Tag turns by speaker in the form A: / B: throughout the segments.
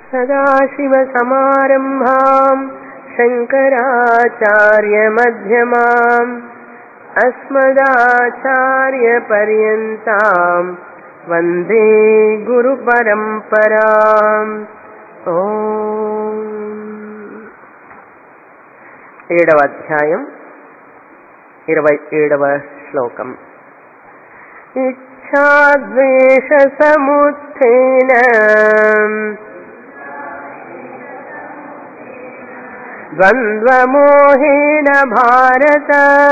A: सदाशिवसमारम्भाम् शङ्कराचार्यमध्यमाम् अस्मदाचार्यपर्यन्ताम् वन्दे గురుపరంపరాం ఓం ఏడవ అధ్యాయం ఇరవై ఏడవ శ్లోకం ఇచ్ఛాద్వేషసముత్థేన ద్వంద్వమోహేన భారత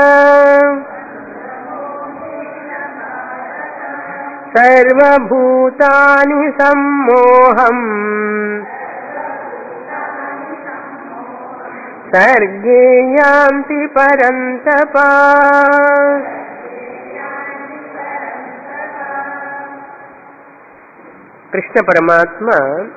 A: సర్వభూతాని సమ్మోహం సర్గే యాంతి పరంతపా కృష్ణ పరమాత్మ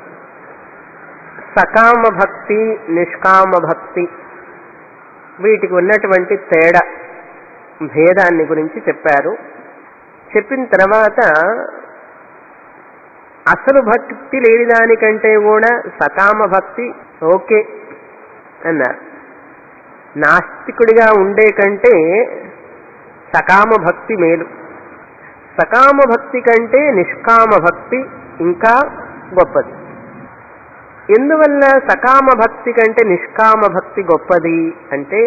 A: సకామ భక్తి నిష్కామ భక్తి వీటికి ఉన్నటువంటి తేడా భేదాన్ని గురించి చెప్పారు చెప్పిన తర్వాత అసలు భక్తి లేని దానికంటే కూడా సకామ భక్తి ఓకే అన్నారు నాస్తికుడిగా ఉండే కంటే సకామ భక్తి మేలు సకామ భక్తి కంటే నిష్కామ భక్తి ఇంకా గొప్పది ఎందువల్ల సకామ భక్తి కంటే నిష్కామ భక్తి గొప్పది అంటే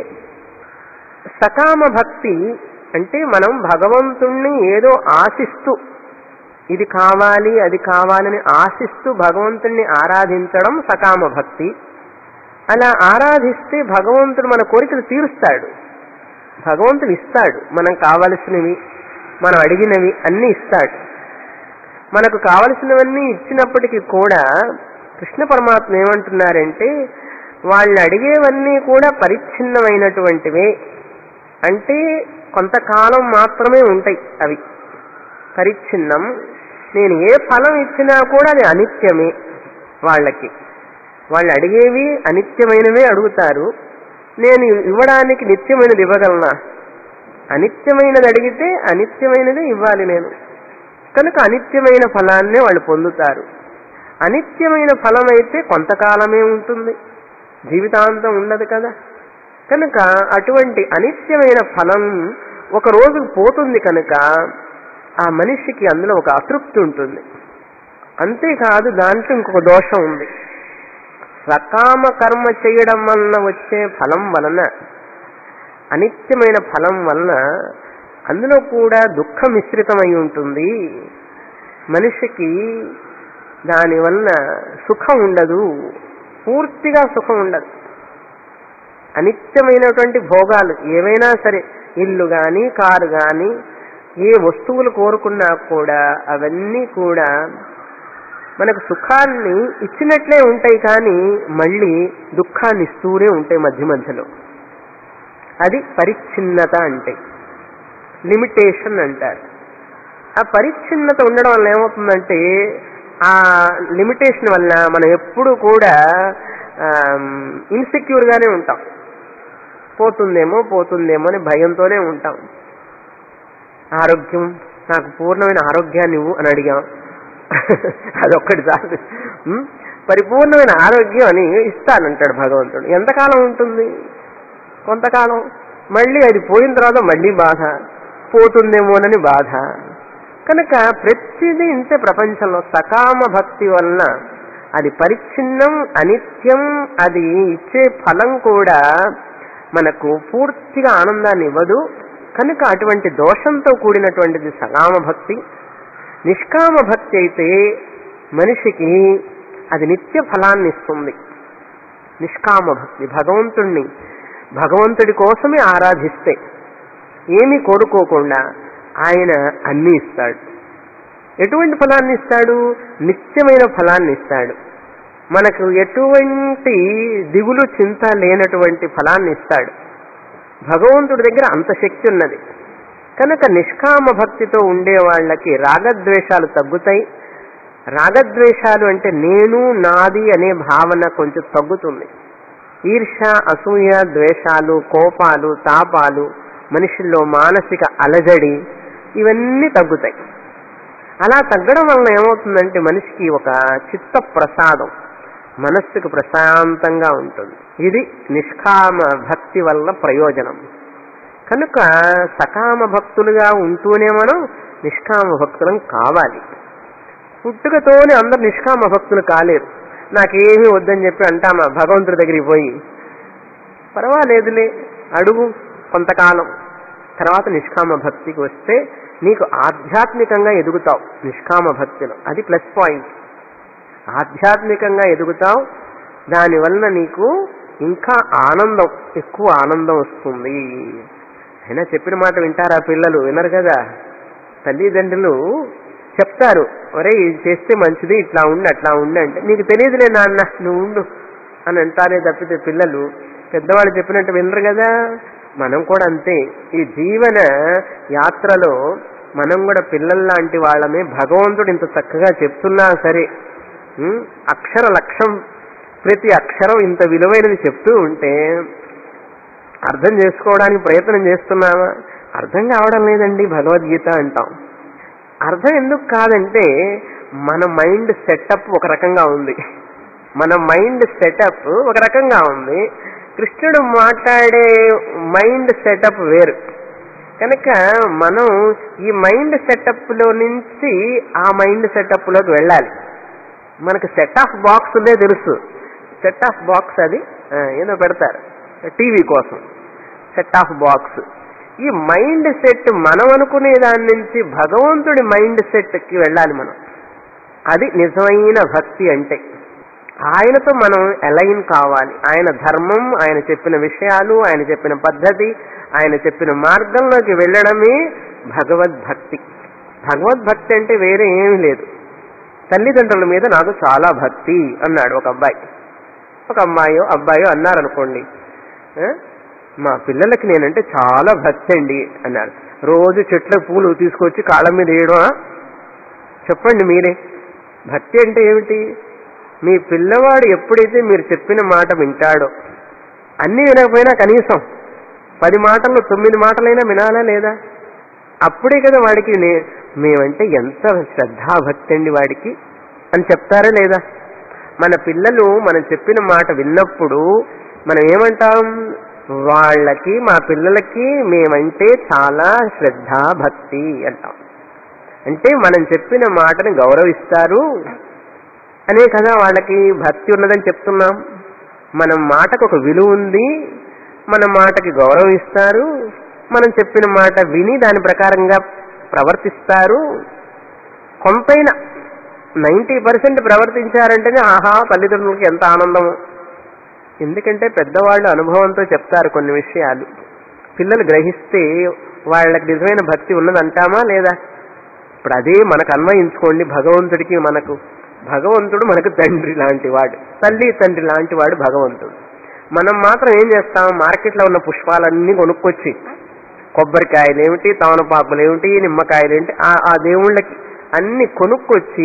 A: సకామ భక్తి అంటే మనం భగవంతుణ్ణి ఏదో ఆశిస్తూ ఇది కావాలి అది కావాలని ఆశిస్తూ భగవంతుణ్ణి ఆరాధించడం సకామ భక్తి అలా ఆరాధిస్తే భగవంతుడు మన కోరికలు తీరుస్తాడు భగవంతుడు ఇస్తాడు మనం కావలసినవి మనం అడిగినవి అన్నీ ఇస్తాడు మనకు కావలసినవన్నీ ఇచ్చినప్పటికీ కూడా కృష్ణ పరమాత్మ ఏమంటున్నారంటే వాళ్ళు అడిగేవన్నీ కూడా పరిచ్ఛిన్నమైనటువంటివే అంటే కొంతకాలం మాత్రమే ఉంటాయి అవి పరిచ్ఛిన్నం నేను ఏ ఫలం ఇచ్చినా కూడా అది అనిత్యమే వాళ్ళకి వాళ్ళు అడిగేవి అనిత్యమైనవే అడుగుతారు నేను ఇవ్వడానికి నిత్యమైనది ఇవ్వగలనా అనిత్యమైనది అడిగితే అనిత్యమైనదే ఇవ్వాలి నేను కనుక అనిత్యమైన ఫలాన్నే వాళ్ళు పొందుతారు అనిత్యమైన ఫలం అయితే కొంతకాలమే ఉంటుంది జీవితాంతం ఉండదు కదా కనుక అటువంటి అనిత్యమైన ఫలం ఒక రోజు పోతుంది కనుక ఆ మనిషికి అందులో ఒక అతృప్తి ఉంటుంది అంతేకాదు దాంట్లో ఇంకొక దోషం ఉంది సకామ కర్మ చేయడం వలన వచ్చే ఫలం వలన అనిత్యమైన ఫలం వలన అందులో కూడా దుఃఖ మిశ్రితమై ఉంటుంది మనిషికి దానివల్ల సుఖం ఉండదు పూర్తిగా సుఖం ఉండదు అనిత్యమైనటువంటి భోగాలు ఏవైనా సరే ఇల్లు కానీ కారు కానీ ఏ వస్తువులు కోరుకున్నా కూడా అవన్నీ కూడా మనకు సుఖాన్ని ఇచ్చినట్లే ఉంటాయి కానీ మళ్ళీ దుఃఖాన్ని ఇస్తూనే ఉంటాయి మధ్య మధ్యలో అది పరిచ్ఛిన్నత అంటే లిమిటేషన్ అంటారు ఆ పరిచ్ఛిన్నత ఉండడం వల్ల ఏమవుతుందంటే ఆ లిమిటేషన్ వల్ల మనం ఎప్పుడు కూడా ఇన్సెక్యూర్ గానే ఉంటాం పోతుందేమో పోతుందేమో అని భయంతోనే ఉంటాం ఆరోగ్యం నాకు పూర్ణమైన ఆరోగ్యాన్ని ఇవ్వు అని అడిగాం అదొక్కటి చాలు ఉమ్, పరిపూర్ణమైన ఆరోగ్యం అని ఇస్తానంటాడు భగవంతుడు ఎంతకాలం ఉంటుంది కొంతకాలం మళ్ళీ అది పోయిన తర్వాత మళ్ళీ బాధ పోతుందేమోనని బాధ కనుక ప్రతిదీ ఇంతే ప్రపంచంలో సకామ భక్తి వలన అది పరిచ్ఛిన్నం అనిత్యం అది ఇచ్చే ఫలం కూడా మనకు పూర్తిగా ఆనందాన్ని ఇవ్వదు కనుక అటువంటి దోషంతో కూడినటువంటిది సకామ భక్తి నిష్కామ భక్తి అయితే మనిషికి అది నిత్య ఫలాన్ని ఇస్తుంది నిష్కామ భక్తి భగవంతుణ్ణి భగవంతుడి కోసమే ఆరాధిస్తే ఏమీ కోరుకోకుండా ఆయన అన్ని ఇస్తాడు ఎటువంటి ఫలాన్ని ఇస్తాడు నిత్యమైన ఫలాన్ని ఇస్తాడు మనకు ఎటువంటి దిగులు చింత లేనటువంటి ఫలాన్ని ఇస్తాడు భగవంతుడి దగ్గర అంత శక్తి ఉన్నది కనుక నిష్కామ భక్తితో ఉండే వాళ్ళకి రాగద్వేషాలు తగ్గుతాయి రాగద్వేషాలు అంటే నేను నాది అనే భావన కొంచెం తగ్గుతుంది ఈర్ష అసూయ ద్వేషాలు కోపాలు తాపాలు మనుషుల్లో మానసిక అలజడి ఇవన్నీ తగ్గుతాయి అలా తగ్గడం వలన ఏమవుతుందంటే మనిషికి ఒక చిత్త ప్రసాదం మనస్సుకు ప్రశాంతంగా ఉంటుంది ఇది నిష్కామ భక్తి వల్ల ప్రయోజనం కనుక సకామ భక్తులుగా ఉంటూనే మనం నిష్కామ భక్తులం కావాలి పుట్టుకతోనే అందరు నిష్కామ భక్తులు కాలేరు నాకేమీ వద్దని చెప్పి అంటామా భగవంతుడి దగ్గరికి పోయి పర్వాలేదులే అడుగు కొంతకాలం తర్వాత నిష్కామ భక్తికి వస్తే నీకు ఆధ్యాత్మికంగా ఎదుగుతావు నిష్కామ భక్తిలో అది ప్లస్ పాయింట్ ఆధ్యాత్మికంగా ఎదుగుతావు దానివల్ల నీకు ఇంకా ఆనందం ఎక్కువ ఆనందం వస్తుంది అయినా చెప్పిన మాట వింటారా పిల్లలు వినరు కదా తల్లిదండ్రులు చెప్తారు ఒరే ఇది చేస్తే మంచిది ఇట్లా ఉండి అట్లా ఉండి అంటే నీకు తెలియదులే నాన్న నువ్వు ఉండు అని అంటారే తప్పితే పిల్లలు పెద్దవాళ్ళు చెప్పినట్టు వినరు కదా మనం కూడా అంతే ఈ జీవన యాత్రలో మనం కూడా పిల్లల్లాంటి వాళ్ళమే భగవంతుడు ఇంత చక్కగా చెప్తున్నా సరే ఉం, అక్షర లక్ష్యం ప్రతి అక్షరం ఇంత విలువైనది చెప్తూ ఉంటే అర్థం చేసుకోవడానికి ప్రయత్నం చేస్తున్నావా అర్థం కావడం లేదండి భగవద్గీత అంటాం అర్థం ఎందుకు కాదంటే మన మైండ్ సెటప్ ఒక రకంగా ఉంది మన మైండ్ సెటప్ ఒక రకంగా ఉంది కృష్ణుడు మాట్లాడే మైండ్ సెటప్ వేరు కనుక మనం ఈ మైండ్ సెటప్ లో నుంచి ఆ మైండ్ సెటప్ లోకి వెళ్ళాలి మనకు సెట్ ఆఫ్ బాక్స్ ఉందే తెలుసు సెట్ ఆఫ్ బాక్స్ అది ఆ, ఏదో పెడతారు టీవీ కోసం సెట్ ఆఫ్ బాక్స్ ఈ మైండ్ సెట్ మనం అనుకునే దాని నుంచి భగవంతుడి మైండ్ సెట్ కి వెళ్ళాలి మనం అది నిజమైన భక్తి అంటే ఆయనతో మనం అలైన్ కావాలి ఆయన ధర్మం ఆయన చెప్పిన విషయాలు ఆయన చెప్పిన పద్ధతి ఆయన చెప్పిన మార్గంలోకి వెళ్ళడమే భగవద్భక్తి భగవద్భక్తి అంటే వేరే ఏమీ లేదు తల్లిదండ్రుల మీద నాకు చాలా భక్తి అన్నాడు ఒక అబ్బాయి ఒక అమ్మాయో అబ్బాయో అన్నారనుకోండి ఆ? మా పిల్లలకి నేనంటే చాలా భక్తి అండి అన్నాడు రోజు చెట్లకు పూలు తీసుకొచ్చి కాళ్ళ మీద వేయడమా చెప్పండి మీరే భక్తి అంటే ఏమిటి మీ పిల్లవాడు ఎప్పుడైతే మీరు చెప్పిన మాట వింటాడో అన్నీ వినకపోయినా కనీసం పది మాటల్లో తొమ్మిది మాటలైనా వినాలా లేదా అప్పుడే కదా వాడికి నే- మేమంటే ఎంత శ్రద్ధాభక్తి అండి వాడికి అని చెప్తారా లేదా మన పిల్లలు మనం చెప్పిన మాట విన్నప్పుడు మనం ఏమంటాం వాళ్ళకి మా పిల్లలకి మేమంటే చాలా శ్రద్ధ భక్తి అంటాం అంటే మనం చెప్పిన మాటని గౌరవిస్తారు అనే కదా వాళ్ళకి భక్తి ఉన్నదని చెప్తున్నాం మన మాటకు ఒక విలువ ఉంది మన మాటకి గౌరవం ఇస్తారు మనం చెప్పిన మాట విని దాని ప్రకారంగా ప్రవర్తిస్తారు కొంతైనా నైంటీ పర్సెంట్ ప్రవర్తించారంటేనే ఆహా తల్లిదండ్రులకి ఎంత ఆనందము ఎందుకంటే పెద్దవాళ్ళు అనుభవంతో చెప్తారు కొన్ని విషయాలు పిల్లలు గ్రహిస్తే వాళ్ళకి నిజమైన భక్తి ఉన్నదంటామా లేదా ఇప్పుడు అదే మనకు అన్వయించుకోండి భగవంతుడికి మనకు భగవంతుడు మనకు తండ్రి లాంటి వాడు తల్లి తండ్రి లాంటి వాడు భగవంతుడు మనం మాత్రం ఏం చేస్తాం మార్కెట్లో ఉన్న పుష్పాలన్నీ కొనుక్కొచ్చి కొబ్బరికాయలు ఏమిటి తమలపాకులు ఏమిటి నిమ్మకాయలు ఏంటి ఆ ఆ దేవుళ్ళకి అన్ని కొనుక్కొచ్చి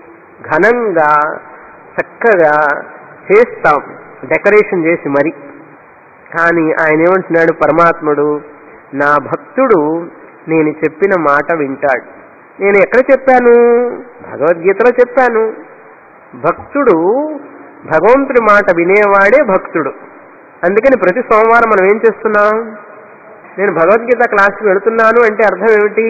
A: ఘనంగా చక్కగా చేస్తాం డెకరేషన్ చేసి మరి కానీ ఆయన ఏమంటున్నాడు పరమాత్ముడు నా భక్తుడు నేను చెప్పిన మాట వింటాడు నేను ఎక్కడ చెప్పాను భగవద్గీతలో చెప్పాను భక్తుడు భగవంతుడి మాట వినేవాడే భక్తుడు అందుకని ప్రతి సోమవారం మనం ఏం చేస్తున్నాం నేను భగవద్గీత క్లాస్కి వెళుతున్నాను అంటే అర్థం ఏమిటి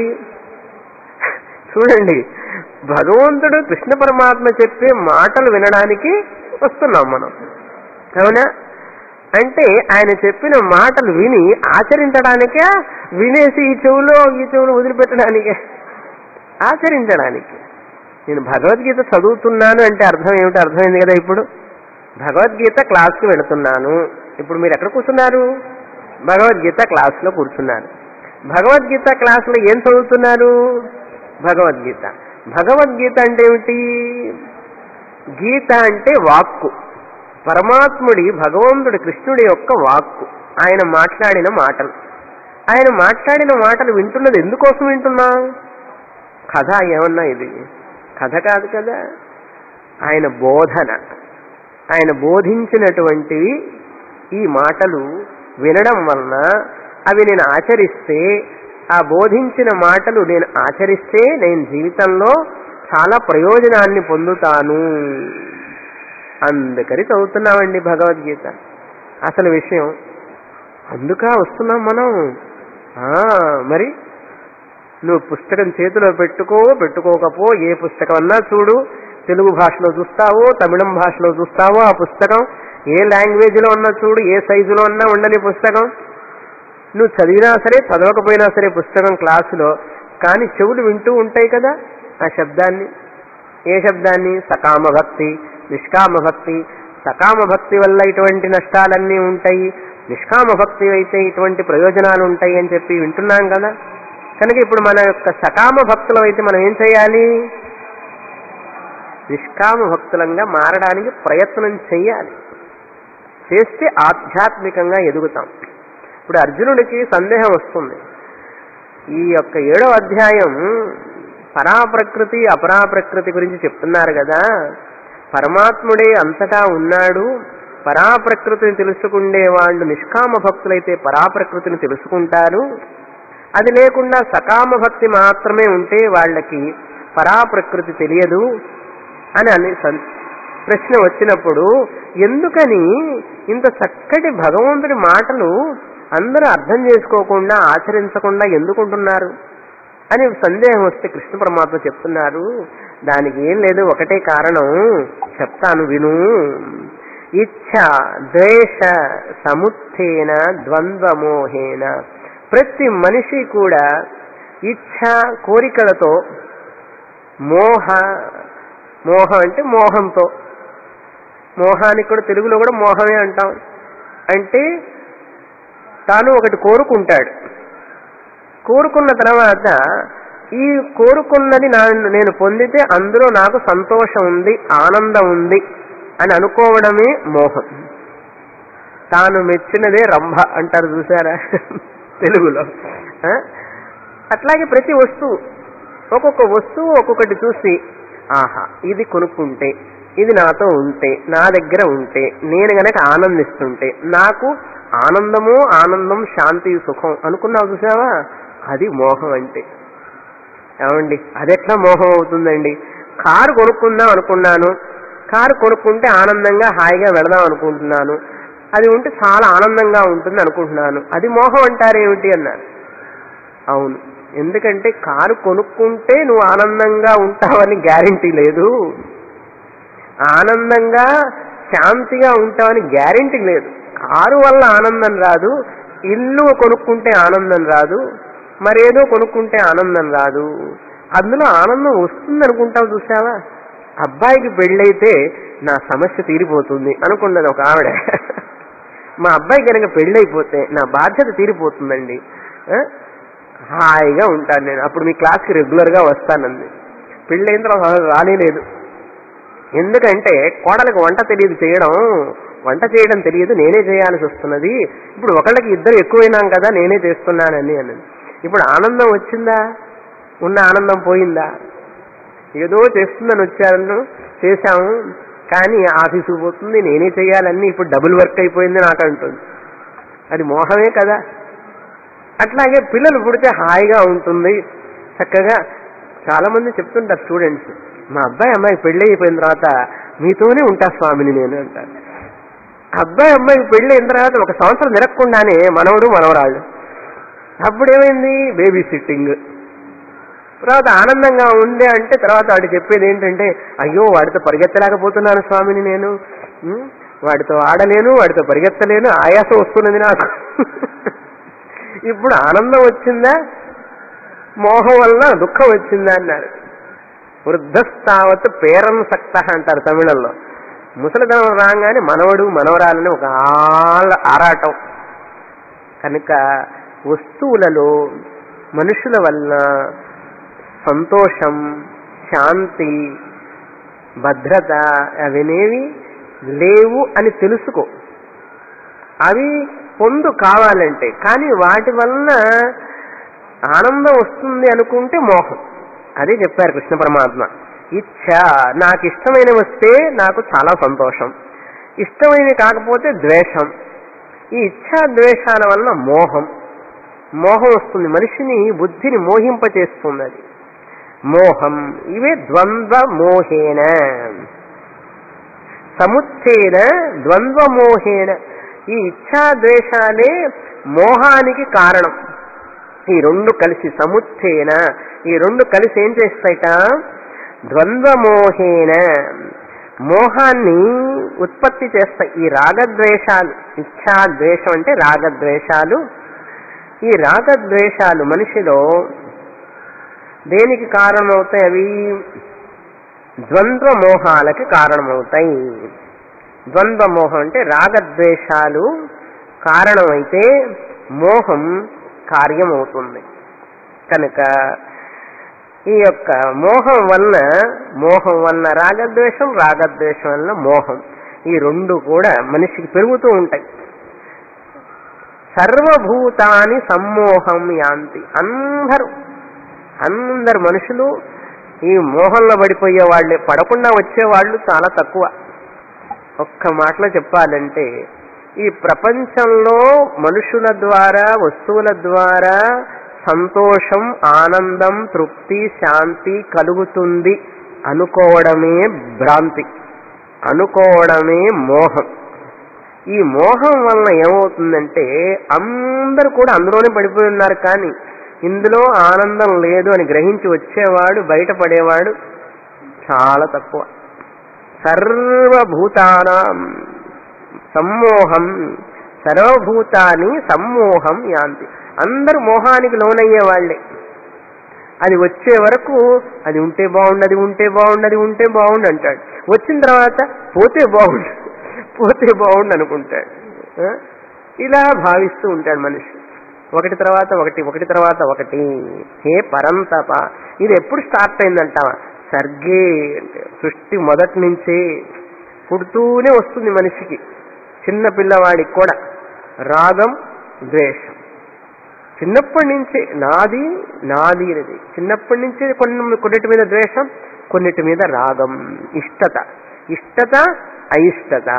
A: చూడండి భగవంతుడు కృష్ణ పరమాత్మ చెప్పే మాటలు వినడానికి వస్తున్నాం మనం అవునా అంటే ఆయన చెప్పిన మాటలు విని ఆచరించడానికే వినేసి ఈ చెవులో ఈ చెవులు వదిలిపెట్టడానికే ఆచరించడానికి నేను భగవద్గీత చదువుతున్నాను అంటే అర్థం ఏమిటి అర్థమైంది కదా ఇప్పుడు భగవద్గీత క్లాస్కి వెళుతున్నాను ఇప్పుడు మీరు ఎక్కడ కూర్చున్నారు భగవద్గీత క్లాస్లో కూర్చున్నారు భగవద్గీత క్లాస్లో ఏం చదువుతున్నారు భగవద్గీత భగవద్గీత అంటే ఏమిటి గీత అంటే వాక్కు పరమాత్ముడి భగవంతుడి కృష్ణుడి యొక్క వాక్కు ఆయన మాట్లాడిన మాటలు ఆయన మాట్లాడిన మాటలు వింటున్నది ఎందుకోసం వింటున్నా కథ ఏమన్నా ఇది కథ కాదు కదా ఆయన బోధన ఆయన బోధించినటువంటివి ఈ మాటలు వినడం వలన అవి నేను ఆచరిస్తే ఆ బోధించిన మాటలు నేను ఆచరిస్తే నేను జీవితంలో చాలా ప్రయోజనాన్ని పొందుతాను అందుకని చదువుతున్నామండి భగవద్గీత అసలు విషయం అందుకా వస్తున్నాం మనం ఆ, మరి నువ్వు పుస్తకం చేతిలో పెట్టుకో పెట్టుకోకపో ఏ పుస్తకం అన్నా చూడు తెలుగు భాషలో చూస్తావో తమిళం భాషలో చూస్తావో ఆ పుస్తకం ఏ లాంగ్వేజ్ లో ఉన్నా చూడు ఏ సైజులో ఉన్నా ఉండని పుస్తకం నువ్వు చదివినా సరే చదవకపోయినా సరే పుస్తకం క్లాసులో కానీ చెవులు వింటూ ఉంటాయి కదా ఆ శబ్దాన్ని ఏ శబ్దాన్ని సకామ భక్తి నిష్కామ భక్తి సకామ భక్తి వల్ల ఇటువంటి నష్టాలన్నీ ఉంటాయి నిష్కామ భక్తి అయితే ఇటువంటి ప్రయోజనాలు ఉంటాయి అని చెప్పి వింటున్నాం కదా కనుక ఇప్పుడు మన యొక్క సకామ భక్తులం అయితే మనం ఏం చేయాలి నిష్కామ భక్తులంగా మారడానికి ప్రయత్నం చేయాలి చేస్తే ఆధ్యాత్మికంగా ఎదుగుతాం ఇప్పుడు అర్జునుడికి సందేహం వస్తుంది ఈ యొక్క ఏడో అధ్యాయం పరాప్రకృతి అపరాప్రకృతి గురించి చెప్తున్నారు కదా పరమాత్ముడే అంతటా ఉన్నాడు పరాప్రకృతిని తెలుసుకుండే వాళ్ళు నిష్కామ భక్తులైతే పరాప్రకృతిని తెలుసుకుంటారు అది లేకుండా సకామ భక్తి మాత్రమే ఉంటే వాళ్ళకి పరాప్రకృతి తెలియదు అని అని సం- ప్రశ్న వచ్చినప్పుడు ఎందుకని ఇంత చక్కటి భగవంతుడి మాటలు అందరూ అర్థం చేసుకోకుండా ఆచరించకుండా ఎందుకుంటున్నారు అని సందేహం వస్తే కృష్ణ పరమాత్మ చెప్తున్నారు దానికి ఏం లేదు ఒకటే కారణం చెప్తాను విను ఇచ్ఛ ద్వేష సముత్థేన ద్వంద్వమోహేన ప్రతి మనిషి కూడా ఇచ్ఛ కోరికలతో మోహ మోహం అంటే మోహంతో మోహానికి కూడా తెలుగులో కూడా మోహమే అంటాం అంటే తాను ఒకటి కోరుకుంటాడు కోరుకున్న తర్వాత ఈ కోరుకున్నది నా నేను పొందితే అందులో నాకు సంతోషం ఉంది ఆనందం ఉంది అని అనుకోవడమే మోహం తాను మెచ్చినదే రంభ అంటారు చూసారా తెలుగులో ఆ? అట్లాగే ప్రతి వస్తువు ఒక్కొక్క వస్తువు ఒక్కొక్కటి చూసి ఆహా ఇది కొనుక్కుంటే ఇది నాతో ఉంటే నా దగ్గర ఉంటే నేను గనక ఆనందిస్తుంటే నాకు ఆనందము ఆనందం శాంతి సుఖం అనుకున్నావు చూసావా అది మోహం అంటే ఏమండి అది ఎట్లా మోహం అవుతుందండి కారు కొనుక్కుందాం అనుకున్నాను కారు కొనుక్కుంటే ఆనందంగా హాయిగా వెళదాం అనుకుంటున్నాను అది ఉంటే చాలా ఆనందంగా ఉంటుంది అనుకుంటున్నాను అది మోహం అంటారేమిటి అన్నారు అవును ఎందుకంటే కారు కొనుక్కుంటే నువ్వు ఆనందంగా ఉంటావని గ్యారంటీ లేదు ఆనందంగా శాంతిగా ఉంటావని గ్యారంటీ లేదు కారు వల్ల ఆనందం రాదు ఇల్లు కొనుక్కుంటే ఆనందం రాదు మరేదో కొనుక్కుంటే ఆనందం రాదు అందులో ఆనందం వస్తుంది అనుకుంటావు చూసావా అబ్బాయికి పెళ్ళైతే నా సమస్య తీరిపోతుంది అనుకున్నది ఒక ఆవిడ మా అబ్బాయి కనుక పెళ్ళైపోతే నా బాధ్యత తీరిపోతుందండి ఆ? హాయిగా ఉంటాను నేను అప్పుడు మీ క్లాస్కి రెగ్యులర్గా వస్తానండి పెళ్ళైన తర్వాత రానేలేదు ఎందుకంటే కోడలకు వంట తెలియదు చేయడం వంట చేయడం తెలియదు నేనే చేయాల్సి వస్తున్నది ఇప్పుడు ఒకళ్ళకి ఇద్దరు ఎక్కువైనాం కదా నేనే చేస్తున్నానని అన్నది ఇప్పుడు ఆనందం వచ్చిందా ఉన్న ఆనందం పోయిందా ఏదో చేస్తుందని వచ్చాను చేశాము కానీ ఆఫీసుకు పోతుంది నేనే చేయాలని ఇప్పుడు డబుల్ వర్క్ అయిపోయింది నాకు అంటుంది అది మోహమే కదా అట్లాగే పిల్లలు పుడితే హాయిగా ఉంటుంది చక్కగా చాలా మంది చెప్తుంటారు స్టూడెంట్స్ మా అబ్బాయి అమ్మాయికి పెళ్లి అయిపోయిన తర్వాత మీతోనే ఉంటా స్వామిని నేను అంటారు అబ్బాయి అమ్మాయికి పెళ్లి అయిన తర్వాత ఒక సంవత్సరం తిరగకుండానే మనవడు మనవరాళ్ళు అప్పుడేమైంది బేబీ సిట్టింగ్ తర్వాత ఆనందంగా ఉంది అంటే తర్వాత వాడు చెప్పేది ఏంటంటే అయ్యో వాడితో పరిగెత్తలేకపోతున్నాను స్వామిని నేను ఉం? వాడితో ఆడలేను వాడితో పరిగెత్తలేను ఆయాసం వస్తున్నది నాకు ఇప్పుడు ఆనందం వచ్చిందా మోహం వల్ల దుఃఖం వచ్చిందా అన్నారు వృద్ధస్థావత్ పేరం సక్త అంటారు తమిళంలో ముసలితనం రాగానే మనవడు మనవరాలని ఒక ఆళ్ళ ఆరాటం కనుక వస్తువులలో మనుషుల వల్ల సంతోషం శాంతి భద్రత అవనేవి లేవు అని తెలుసుకో అవి పొందు కావాలంటే కానీ వాటి వలన ఆనందం వస్తుంది అనుకుంటే మోహం అదే చెప్పారు కృష్ణ పరమాత్మ ఇచ్ఛ నాకు ఇష్టమైన వస్తే నాకు చాలా సంతోషం ఇష్టమైనవి కాకపోతే ద్వేషం ఈ ఇచ్ఛా ద్వేషాల వలన మోహం మోహం వస్తుంది మనిషిని బుద్ధిని మోహింపచేస్తుంది అది మోహం ఇవే ద్వంద్వ మోహేన సముచ్ఛేన ద్వంద్వమోహేన ఈ ఇచ్ఛాద్వేషాలే మోహానికి కారణం ఈ రెండు కలిసి సముచ్ఛేన ఈ రెండు కలిసి ఏం చేస్తాయిట ద్వంద్వమోహేన మోహాన్ని ఉత్పత్తి చేస్తాయి ఈ రాగద్వేషాలు ఇచ్ఛా ద్వేషం అంటే రాగద్వేషాలు ఈ రాగద్వేషాలు మనిషిలో దేనికి కారణమవుతాయి అవి ద్వంద్వ మోహాలకి కారణమవుతాయి ద్వంద్వ మోహం అంటే రాగద్వేషాలు కారణమైతే మోహం కార్యమవుతుంది కనుక ఈ యొక్క మోహం వలన మోహం వలన రాగద్వేషం రాగద్వేషం వలన మోహం ఈ రెండు కూడా మనిషికి పెరుగుతూ ఉంటాయి సర్వభూతాని సమ్మోహం యాంతి అందరూ అందరు మనుషులు ఈ మోహంలో పడిపోయే వాళ్ళే పడకుండా వచ్చేవాళ్ళు చాలా తక్కువ ఒక్క మాటలో చెప్పాలంటే ఈ ప్రపంచంలో మనుషుల ద్వారా వస్తువుల ద్వారా సంతోషం ఆనందం తృప్తి శాంతి కలుగుతుంది అనుకోవడమే భ్రాంతి అనుకోవడమే మోహం ఈ మోహం వలన ఏమవుతుందంటే అందరూ కూడా అందులోనే పడిపోయి ఉన్నారు కానీ ఇందులో ఆనందం లేదు అని గ్రహించి వచ్చేవాడు బయటపడేవాడు చాలా తక్కువ సర్వభూతానాం సమ్మోహం సర్వభూతాన్ని సమ్మోహం యాంతి అందరూ మోహానికి లోనయ్యే వాళ్ళే అది వచ్చే వరకు అది ఉంటే బాగుండు అది ఉంటే బాగుండు అది ఉంటే బాగుండు అంటాడు వచ్చిన తర్వాత పోతే బాగుండు పోతే బాగుండు అనుకుంటాడు ఆ? ఇలా భావిస్తూ ఉంటాడు మనిషి ఒకటి తర్వాత ఒకటి ఒకటి తర్వాత ఒకటి హే పరంతప ఇది ఎప్పుడు స్టార్ట్ అయిందంటావా సర్గే అంటే సృష్టి మొదటి నుంచే పుడుతూనే వస్తుంది మనిషికి చిన్న పిల్లవాడికి కూడా రాగం ద్వేషం చిన్నప్పటి నుంచే నాది నాది అనేది చిన్నప్పటి నుంచే కొన్ని కొన్నిటి మీద ద్వేషం కొన్నిటి మీద రాగం ఇష్టత ఇష్టత అయిష్టత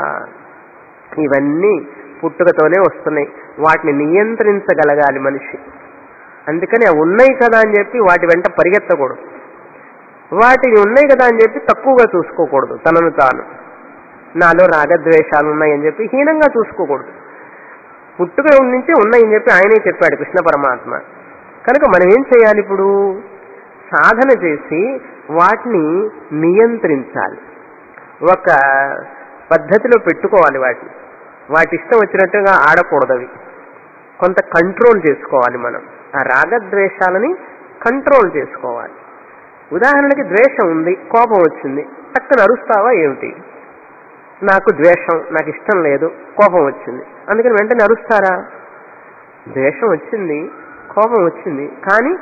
A: ఇవన్నీ పుట్టుకతోనే వస్తున్నాయి వాటిని నియంత్రించగలగాలి మనిషి అందుకని అవి ఉన్నాయి కదా అని చెప్పి వాటి వెంట పరిగెత్తకూడదు వాటిని ఉన్నాయి కదా అని చెప్పి తక్కువగా చూసుకోకూడదు తనను తాను నాలో రాగద్వేషాలు ఉన్నాయని చెప్పి హీనంగా చూసుకోకూడదు పుట్టుక నుంచి ఉన్నాయని చెప్పి ఆయనే చెప్పాడు కృష్ణ పరమాత్మ కనుక మనం ఏం చేయాలి ఇప్పుడు సాధన చేసి వాటిని నియంత్రించాలి ఒక పద్ధతిలో పెట్టుకోవాలి వాటిని వాటి ఇష్టం వచ్చినట్టుగా ఆడకూడదు అవి కొంత కంట్రోల్ చేసుకోవాలి మనం ఆ రాగద్వేషాలని కంట్రోల్ చేసుకోవాలి ఉదాహరణకి ద్వేషం ఉంది కోపం వచ్చింది చక్కన అరుస్తావా ఏమిటి నాకు ద్వేషం నాకు ఇష్టం లేదు కోపం వచ్చింది అందుకని వెంటనే అరుస్తారా ద్వేషం వచ్చింది కోపం వచ్చింది కానీ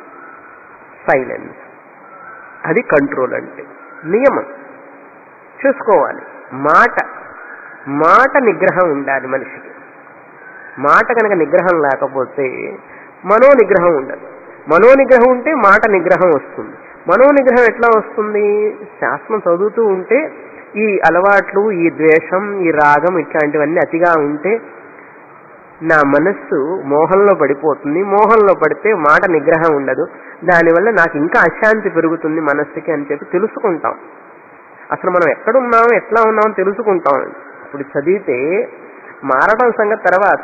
A: సైలెన్స్ అది కంట్రోల్ అంటే నియమం చూసుకోవాలి మాట మాట నిగ్రహం ఉండాలి మనిషికి మాట కనుక నిగ్రహం లేకపోతే మనో నిగ్రహం ఉండదు మనో నిగ్రహం ఉంటే మాట నిగ్రహం వస్తుంది మనో నిగ్రహం ఎట్లా వస్తుంది శాస్త్రం చదువుతూ ఉంటే ఈ అలవాట్లు ఈ ద్వేషం ఈ రాగం ఇట్లాంటివన్నీ అతిగా ఉంటే నా మనస్సు మోహంలో పడిపోతుంది మోహంలో పడితే మాట నిగ్రహం ఉండదు దానివల్ల నాకు ఇంకా అశాంతి పెరుగుతుంది మనస్సుకి అని చెప్పి తెలుసుకుంటాం అసలు మనం ఎక్కడున్నాం ఎట్లా ఉన్నామో తెలుసుకుంటాం ఇప్పుడు చదివితే మారడం సంగతి తర్వాత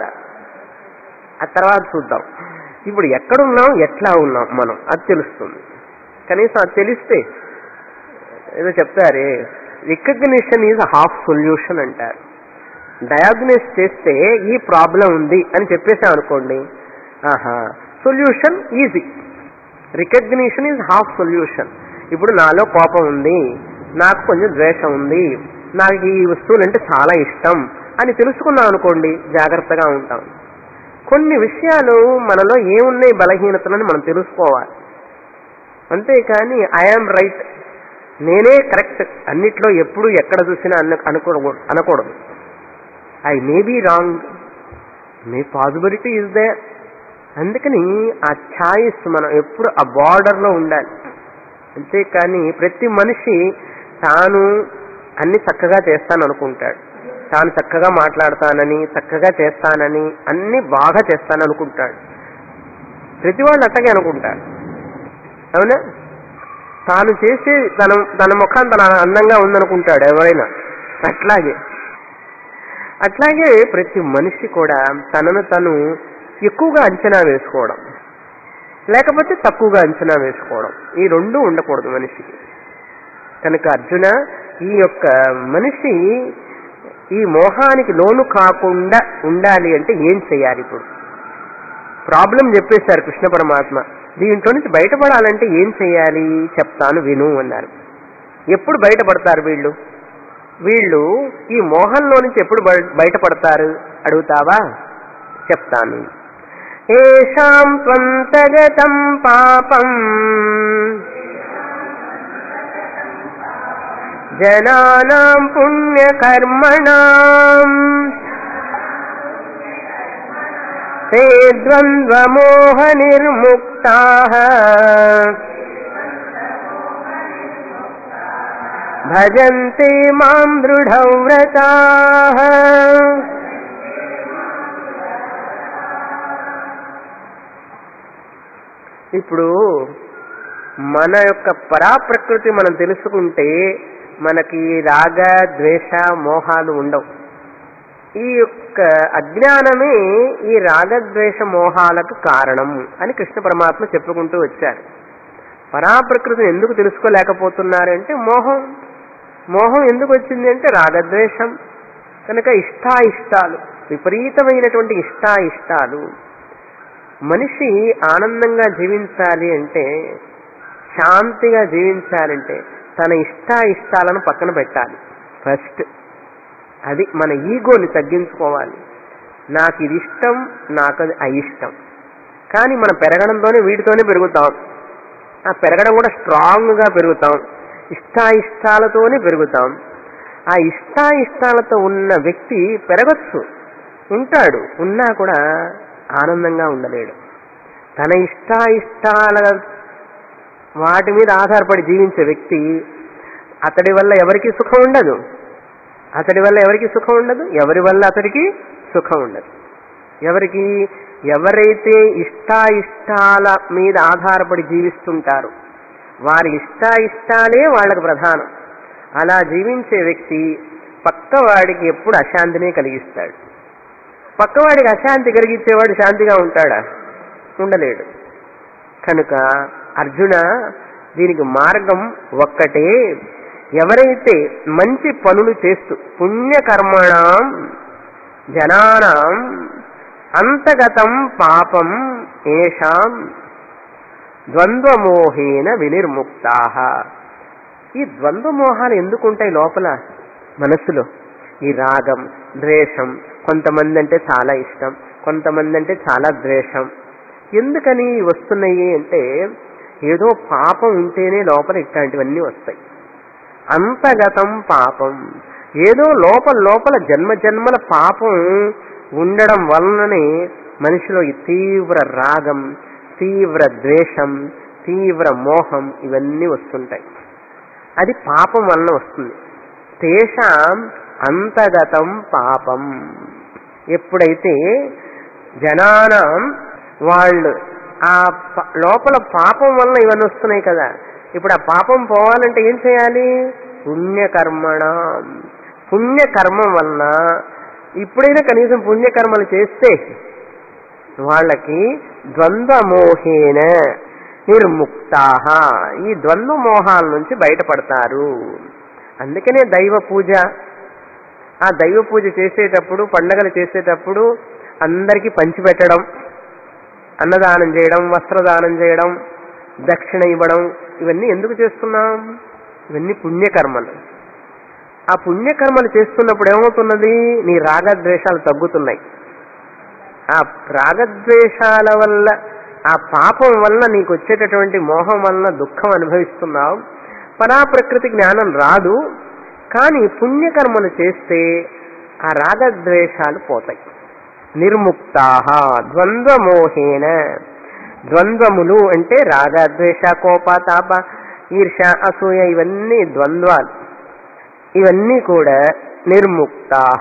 A: ఆ తర్వాత చూద్దాం ఇప్పుడు ఎక్కడున్నాం ఎట్లా ఉన్నాం మనం అది తెలుస్తుంది కనీసం అది తెలిస్తే ఏదో చెప్తారే రికగ్నిషన్ ఈజ్ హాఫ్ సొల్యూషన్ అంటారు డయాగ్నోస్ చేస్తే ఈ ప్రాబ్లం ఉంది అని చెప్పేసాం అనుకోండి ఆహా solution easy recognition is half solution ఇప్పుడు నాలో కోపం ఉంది నాకు కొంచెం ద్వేషం ఉంది నాకు ఈ వస్తువులు అంటే చాలా ఇష్టం అని తెలుసుకున్నాం అనుకోండి జాగ్రత్తగా ఉంటాం కొన్ని విషయాలు మనలో ఏమున్నాయి బలహీనతలని మనం తెలుసుకోవాలి అంతేకాని ఐఆమ్ రైట్ నేనే కరెక్ట్ అన్నిట్లో ఎప్పుడు ఎక్కడ చూసినా అన్న అనుకోకూడదు అనకూడదు I may be wrong may possibility is there అందుకని ఆ ఛాయిస్ మనం ఎప్పుడు ఆ బార్డర్లో ఉండాలి అంతేకాని ప్రతి మనిషి తాను అన్ని చక్కగా చేస్తాను అనుకుంటాడు తాను చక్కగా మాట్లాడతానని చక్కగా చేస్తానని అన్ని బాగా చేస్తాను అనుకుంటాడు ప్రతి వాళ్ళు అట్టగే అనుకుంటారు అవునా తాను చేసే తన తన ముఖం తన అందంగా ఉందనుకుంటాడు ఎవరైనా అట్లాగే అట్లాగే ప్రతి మనిషి కూడా తనను తను ఎక్కువగా అంచనా వేసుకోవడం లేకపోతే తక్కువగా అంచనా వేసుకోవడం ఈ రెండు ఉండకూడదు మనిషికి కనుక అర్జున ఈ యొక్క మనిషి ఈ మోహానికి లోను కాకుండా ఉండాలి అంటే ఏం చేయాలి ఇప్పుడు ప్రాబ్లం చెప్పేశారు కృష్ణ పరమాత్మ దీంట్లో నుంచి బయటపడాలంటే ఏం చేయాలి చెప్తాను విను అన్నారు ఎప్పుడు బయటపడతారు వీళ్ళు వీళ్ళు ఈ మోహంలో నుంచి ఎప్పుడు బయ- బయటపడతారు అడుగుతావా చెప్తాను ఏషాం త్వంతగతం పాపం జనానాం పుణ్యకర్మణాం ते द्वन्द्वमोहनिर्मुक्ताः भजन्ते माम् दृढव्रताः ఇప్పుడు మన యొక్క పరాప్రకృతి మనం తెలుసుకుంటే మనకి రాగ ద్వేష మోహాలు ఉండవు ఈ యొక్క అజ్ఞానమే ఈ రాగద్వేష మోహాలకు కారణం అని కృష్ణ పరమాత్మ చెప్పుకుంటూ వచ్చారు పరాప్రకృతిని ఎందుకు తెలుసుకోలేకపోతున్నారంటే మోహం మోహం ఎందుకు వచ్చింది అంటే రాగద్వేషం కనుక ఇష్టాయిష్టాలు విపరీతమైనటువంటి ఇష్టాయిష్టాలు మనిషి ఆనందంగా జీవించాలి అంటే శాంతిగా జీవించాలంటే తన ఇష్టాయిష్టాలను పక్కన పెట్టాలి ఫస్ట్ అది మన ఈగోని తగ్గించుకోవాలి నాకు ఇది ఇష్టం నాకు అది అయిష్టం కానీ మనం పెరగడంతోనే వీటితోనే పెరుగుతాం ఆ పెరగడం కూడా స్ట్రాంగ్గా పెరుగుతాం ఇష్టాయిష్టాలతోనే పెరుగుతాం ఆ ఇష్టాయిష్టాలతో ఉన్న వ్యక్తి పెరగచ్చు ఉంటాడు ఉన్నా కూడా ఆనందంగా ఉండలేడు తన ఇష్టాయిష్టాల వాటి మీద ఆధారపడి జీవించే వ్యక్తి అతడి వల్ల ఎవరికి సుఖం ఉండదు అతడి వల్ల ఎవరికి సుఖం ఉండదు ఎవరి వల్ల అతడికి సుఖం ఉండదు ఎవరికి ఎవరైతే ఇష్టాయిష్టాల మీద ఆధారపడి జీవిస్తుంటారో వారి ఇష్టాయిష్టాలే వాళ్ళకు ప్రధానం అలా జీవించే వ్యక్తి పక్కవాడికి ఎప్పుడు అశాంతినే కలిగిస్తాడు పక్కవాడికి అశాంతి కలిగించేవాడు శాంతిగా ఉంటాడా ఉండలేడు కనుక అర్జున దీనికి మార్గం ఒక్కటే ఎవరైతే మంచి పనులు చేస్తూ పుణ్యకర్మణం జనానాం అంతగతం పాపం ఏషాం ద్వంద్వమోహేన వినిర్ముక్తా ఈ ద్వంద్వమోహాలు ఎందుకుంటాయి లోపల మనస్సులో ఈ రాగం ద్వేషం కొంతమంది అంటే చాలా ఇష్టం కొంతమంది అంటే చాలా ద్వేషం ఎందుకని వస్తున్నాయి అంటే ఏదో పాపం ఉంటేనే లోపల ఇట్లాంటివన్నీ వస్తాయి అంతగతం పాపం ఏదో లోపల లోపల జన్మ జన్మల పాపం ఉండడం వలననే మనిషిలో ఈ తీవ్ర రాగం తీవ్ర ద్వేషం తీవ్ర మోహం ఇవన్నీ వస్తుంటాయి అది పాపం వలన వస్తుంది తేషాం అంతగతం పాపం ఎప్పుడైతే జనానం వాళ్ళు ఆ ప- లోపల పాపం వలన ఇవన్నీ వస్తున్నాయి కదా ఇప్పుడు ఆ పాపం పోవాలంటే ఏం చేయాలి పుణ్యకర్మణ పుణ్యకర్మం వలన ఇప్పుడైనా కనీసం పుణ్యకర్మలు చేస్తే వాళ్ళకి ద్వంద్వమోహేన నిర్ముక్తాహ ఈ ద్వంద్వ మోహాల నుంచి బయటపడతారు అందుకనే దైవ పూజ ఆ దైవ పూజ చేసేటప్పుడు పండగలు చేసేటప్పుడు అందరికీ పంచిపెట్టడం అన్నదానం చేయడం వస్త్రదానం చేయడం దక్షిణ ఇవ్వడం ఇవన్నీ ఎందుకు చేస్తున్నాం ఇవన్నీ పుణ్యకర్మలు ఆ పుణ్యకర్మలు చేస్తున్నప్పుడు ఏమవుతున్నది నీ రాగద్వేషాలు తగ్గుతున్నాయి ఆ రాగద్వేషాల వల్ల ఆ పాపం వల్ల నీకు వచ్చేటటువంటి మోహం వలన దుఃఖం అనుభవిస్తున్నావు పరాప్రకృతి జ్ఞానం రాదు కానీ పుణ్యకర్మలు చేస్తే ఆ రాగద్వేషాలు పోతాయి నిర్ముక్తాహ ద్వంద్వమోహేన ద్వంద్వములు అంటే రాగద్వేష కోప తాప ఈర్ష అసూయ ఇవన్నీ ద్వంద్వాలు ఇవన్నీ కూడా నిర్ముక్తాహ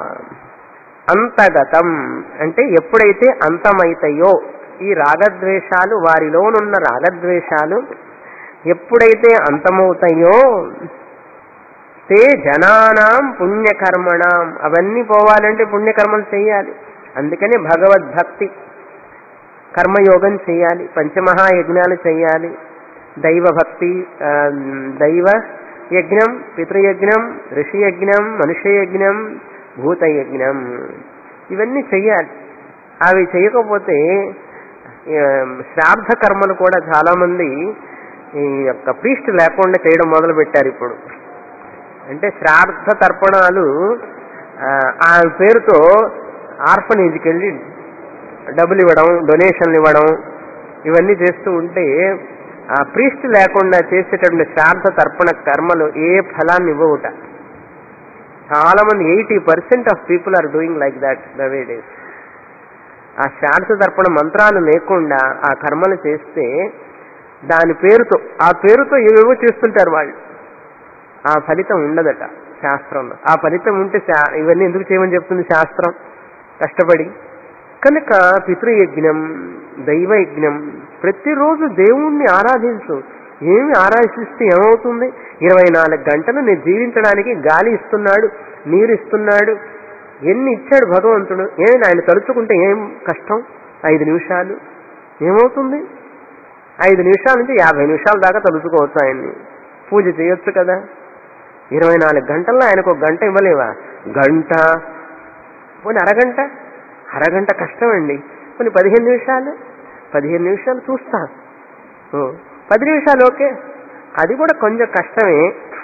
A: అంతగతం అంటే ఎప్పుడైతే అంతమైతాయో ఈ రాగద్వేషాలు వారిలోనున్న రాగద్వేషాలు ఎప్పుడైతే అంతమవుతాయో తే జనానాం పుణ్యకర్మణాం అవన్నీ పోవాలంటే పుణ్యకర్మలు చేయాలి అందుకని భగవద్భక్తి కర్మయోగం చేయాలి పంచమహాయజ్ఞాలు చేయాలి దైవ భక్తి ఆ, దైవ యజ్ఞం పితృయజ్ఞం ఋషి యజ్ఞం మనుష్య యజ్ఞం భూత యజ్ఞం ఇవన్నీ చెయ్యాలి అవి చేయకపోతే ఆ, శ్రాద్ధ కర్మలు కూడా చాలా మంది ఈ యొక్క ప్రీస్ట్ లేకుండా చేయడం మొదలు పెట్టారు ఇప్పుడు అంటే శ్రాద్ధ తర్పణాలు ఆ, ఆ పేరుతో ఆర్ఫనేజ్కి వెళ్ళి డబ్బులు ఇవ్వడం డొనేషన్లు ఇవ్వడం ఇవన్నీ చేస్తూ ఉంటే ఆ ప్రీస్ట్ లేకుండా చేసేటటువంటి శ్రాద్ధ తర్పణ కర్మలు ఏ ఫలాన్ని ఇవ్వవుట చాలా మంది eighty percent of people are doing like that the way days ఆ శ్రాద్ధ తర్పణ మంత్రాలు లేకుండా ఆ కర్మలు చేస్తే దాని పేరుతో ఆ పేరుతో ఏవేవో చేస్తుంటారు వాళ్ళు ఆ ఫలితం ఉండదట శాస్త్రంలో ఆ ఫలితం ఉంటే శా- ఇవన్నీ ఎందుకు చేయమని చెప్తుంది శాస్త్రం కష్టపడి కనుక పితృయజ్ఞం దైవయజ్ఞం ప్రతిరోజు దేవుణ్ణి ఆరాధించు ఏమి ఆరాధిస్తే ఏమవుతుంది ఇరవై నాలుగు గంటలు నేను జీవించడానికి గాలి ఇస్తున్నాడు నీరు ఇస్తున్నాడు ఎన్ని ఇచ్చాడు భగవంతుడు ఏమి ఆయన తలుచుకుంటే ఏం కష్టం ఐదు నిమిషాలు ఏమవుతుంది ఐదు నిమిషాల నుంచి యాభై నిమిషాల దాకా తలుచుకోవచ్చు ఆయన్ని పూజ చేయొచ్చు కదా ఇరవై నాలుగు గంటల్లో ఆయనకు ఒక గంట ఇవ్వలేవా గంట పోనీ అరగంట అరగంట కష్టం అండి కొన్ని పదిహేను నిమిషాలు పదిహేను నిమిషాలు చూస్తా ఓ, పది నిమిషాలు ఓకే అది కూడా కొంచెం కష్టమే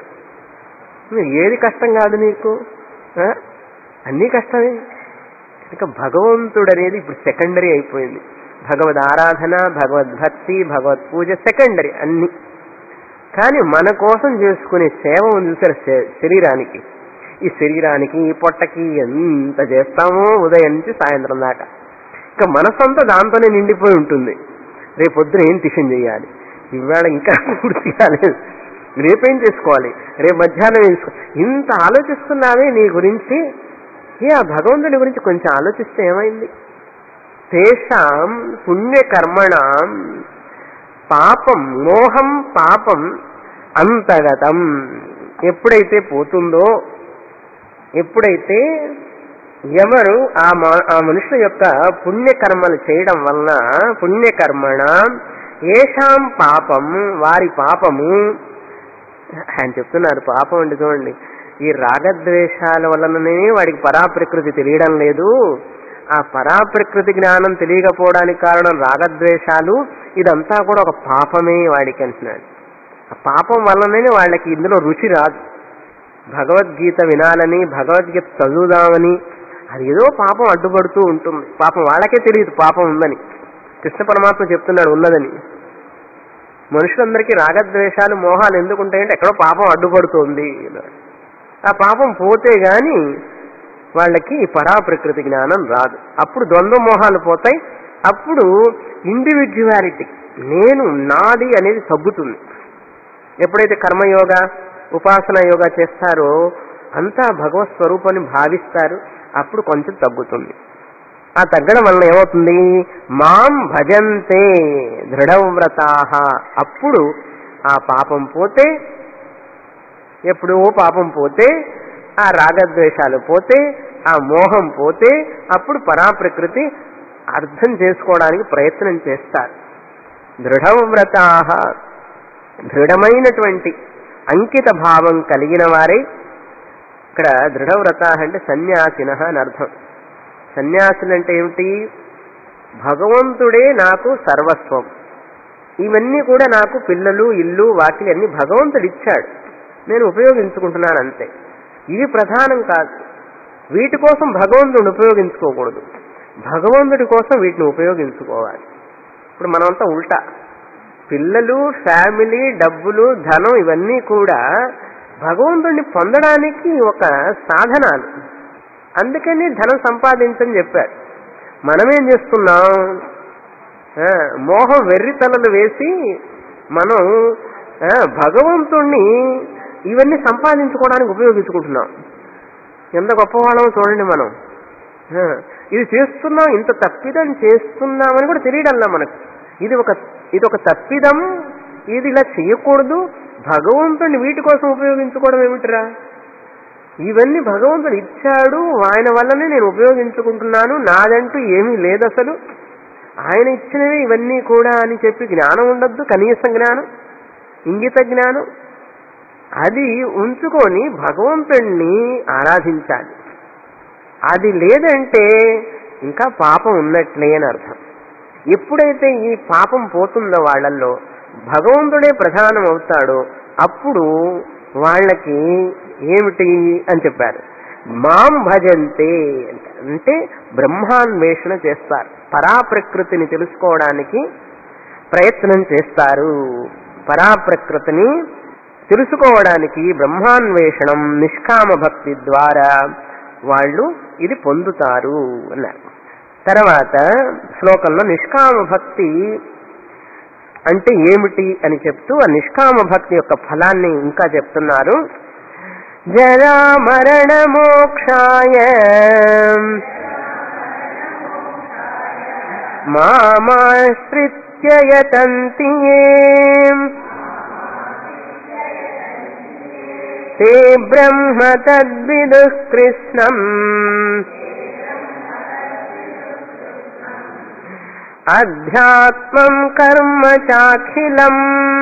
A: ఏది కష్టం కాదు నీకు ఆ? అన్నీ కష్టమే ఇక భగవంతుడు అనేది ఇప్పుడు సెకండరీ అయిపోయింది భగవద్ ఆరాధన భగవద్భక్తి భగవత్ పూజ సెకండరీ అన్ని కానీ మన కోసం చేసుకునే సేవ ఉంది చూసారు శ- శరీరానికి ఈ శరీరానికి ఈ పొట్టకి ఎంత చేస్తామో ఉదయం నుంచి సాయంత్రం దాకా ఇక మనసంతా దాంతోనే నిండిపోయి ఉంటుంది రేపు పొద్దున ఏం టిఫిన్ చేయాలి ఇవాళ ఇంకా పూర్తి కాలేదు రేపేం చేసుకోవాలి రేపు మధ్యాహ్నం ఏం చేసుకో ఇంత ఆలోచిస్తున్నావే నీ గురించి ఏ ఆ భగవంతుని గురించి కొంచెం ఆలోచిస్తే ఏమైంది తేషాం పుణ్యకర్మణం పాపం మోహం పాపం అంతగతం ఎప్పుడైతే పోతుందో ఎప్పుడైతే ఎవరు ఆ మా- ఆ మనుషుల యొక్క పుణ్యకర్మలు చేయడం వలన పుణ్యకర్మణ ఏషాం పాపం వారి పాపము ఆయన చెప్తున్నారు పాపం అండి చూడండి ఈ రాగద్వేషాల వలననే వాడికి పరాప్రకృతి తెలియడం లేదు ఆ పరాప్రకృతి జ్ఞానం తెలియకపోవడానికి కారణం రాగద్వేషాలు ఇదంతా కూడా ఒక పాపమే వాడికి అంటున్నాడు ఆ పాపం వల్లనే వాళ్ళకి ఇందులో రుచి రాదు భగవద్గీత వినాలని భగవద్గీత చదువుదామని అది ఏదో పాపం అడ్డుపడుతూ ఉంటుంది పాపం వాళ్ళకే తెలియదు పాపం ఉందని కృష్ణ పరమాత్మ చెప్తున్నాడు ఉన్నదని మనుషులందరికీ రాగద్వేషాలు మోహాలు ఎందుకు ఉంటాయంటే ఎక్కడో పాపం అడ్డుపడుతోంది ఆ పాపం పోతే గాని వాళ్ళకి ఈ పరాప్రకృతి జ్ఞానం రాదు అప్పుడు ద్వంద్వ మోహాలు పోతాయి అప్పుడు ఇండివిజువాలిటీ నేను నాది అనేది తగ్గుతుంది ఎప్పుడైతే కర్మయోగ ఉపాసన యోగా చేస్తారో అంతా భగవత్ స్వరూపాన్ని భావిస్తారు అప్పుడు కొంచెం తగ్గుతుంది ఆ తగ్గడం వలన ఏమవుతుంది మాం భజంతే దృఢవ్రతాహ అప్పుడు ఆ పాపం పోతే ఎప్పుడో పాపం పోతే ఆ రాగద్వేషాలు పోతే ఆ మోహం పోతే అప్పుడు పరాప్రకృతి అర్థం చేసుకోవడానికి ప్రయత్నం చేస్తారు దృఢవ్రతాహ దృఢమైనటువంటి అంకిత భావం కలిగిన వారే ఇక్కడ దృఢవ్రత అంటే సన్యాసిన అని అర్థం సన్యాసులు అంటే ఏమిటి భగవంతుడే నాకు సర్వస్వం ఇవన్నీ కూడా నాకు పిల్లలు ఇల్లు వాకిలి అన్ని భగవంతుడు ఇచ్చాడు నేను ఉపయోగించుకుంటున్నాను అంతే ఇవి ప్రధానం కాదు వీటి కోసం భగవంతుడిని ఉపయోగించుకోకూడదు భగవంతుడి కోసం వీటిని ఉపయోగించుకోవాలి ఇప్పుడు మనమంతా ఉల్టా పిల్లలు ఫ్యామిలీ డబ్బులు ధనం ఇవన్నీ కూడా భగవంతుడిని పొందడానికి ఒక సాధనాలు అందుకని ధనం సంపాదించని చెప్పారు మనమేం చేస్తున్నాం ఆ, మోహం వెర్రి తలలు వేసి మనం ఆ, భగవంతుణ్ణి ఇవన్నీ సంపాదించుకోవడానికి ఉపయోగించుకుంటున్నాం ఎంత గొప్పవాళ్ళమో చూడండి మనం ఆ, ఇది చేస్తున్నాం ఇంత తప్పిదం చేస్తున్నామని కూడా తెలియడంలా మనకు ఇది ఒక ఇది ఒక తప్పిదం ఇది ఇలా చేయకూడదు భగవంతుడిని వీటి కోసం ఉపయోగించుకోవడం ఏమిటిరా ఇవన్నీ భగవంతుడు ఇచ్చాడు ఆయన వల్లనే నేను ఉపయోగించుకుంటున్నాను నాదంటూ ఏమీ లేదు అసలు ఆయన ఇచ్చినవి ఇవన్నీ కూడా అని చెప్పి జ్ఞానం ఉండద్దు కనీస జ్ఞానం ఇంగిత జ్ఞానం అది ఉంచుకొని భగవంతుణ్ణి ఆరాధించాలి అది లేదంటే ఇంకా పాపం ఉన్నట్లే అని అర్థం ఎప్పుడైతే ఈ పాపం పోతుందో వాళ్ళల్లో భగవంతుడే ప్రధానం అవుతాడో అప్పుడు వాళ్ళకి ఏమిటి అని చెప్పారు మాం భజంతే అంట. అంటే బ్రహ్మాన్వేషణ చేస్తారు పరాప్రకృతిని తెలుసుకోవడానికి ప్రయత్నం చేస్తారు పరాప్రకృతిని తెలుసుకోవడానికి బ్రహ్మాన్వేషణం నిష్కామ భక్తి ద్వారా వాళ్ళు ఇది పొందుతారు అన్నారు తర్వాత శ్లోకంలో నిష్కామ భక్తి అంటే ఏమిటి అని చెప్తూ ఆ నిష్కామ భక్తి యొక్క ఫలాన్ని ఇంకా చెప్తున్నారు జరా మరణ మోక్షాయ మామాశ్రిత్య యతంతి ఏ. ते ब्रह्म तद्विदुः कृष्णम् अध्यात्मम् कर्म चाखिलम्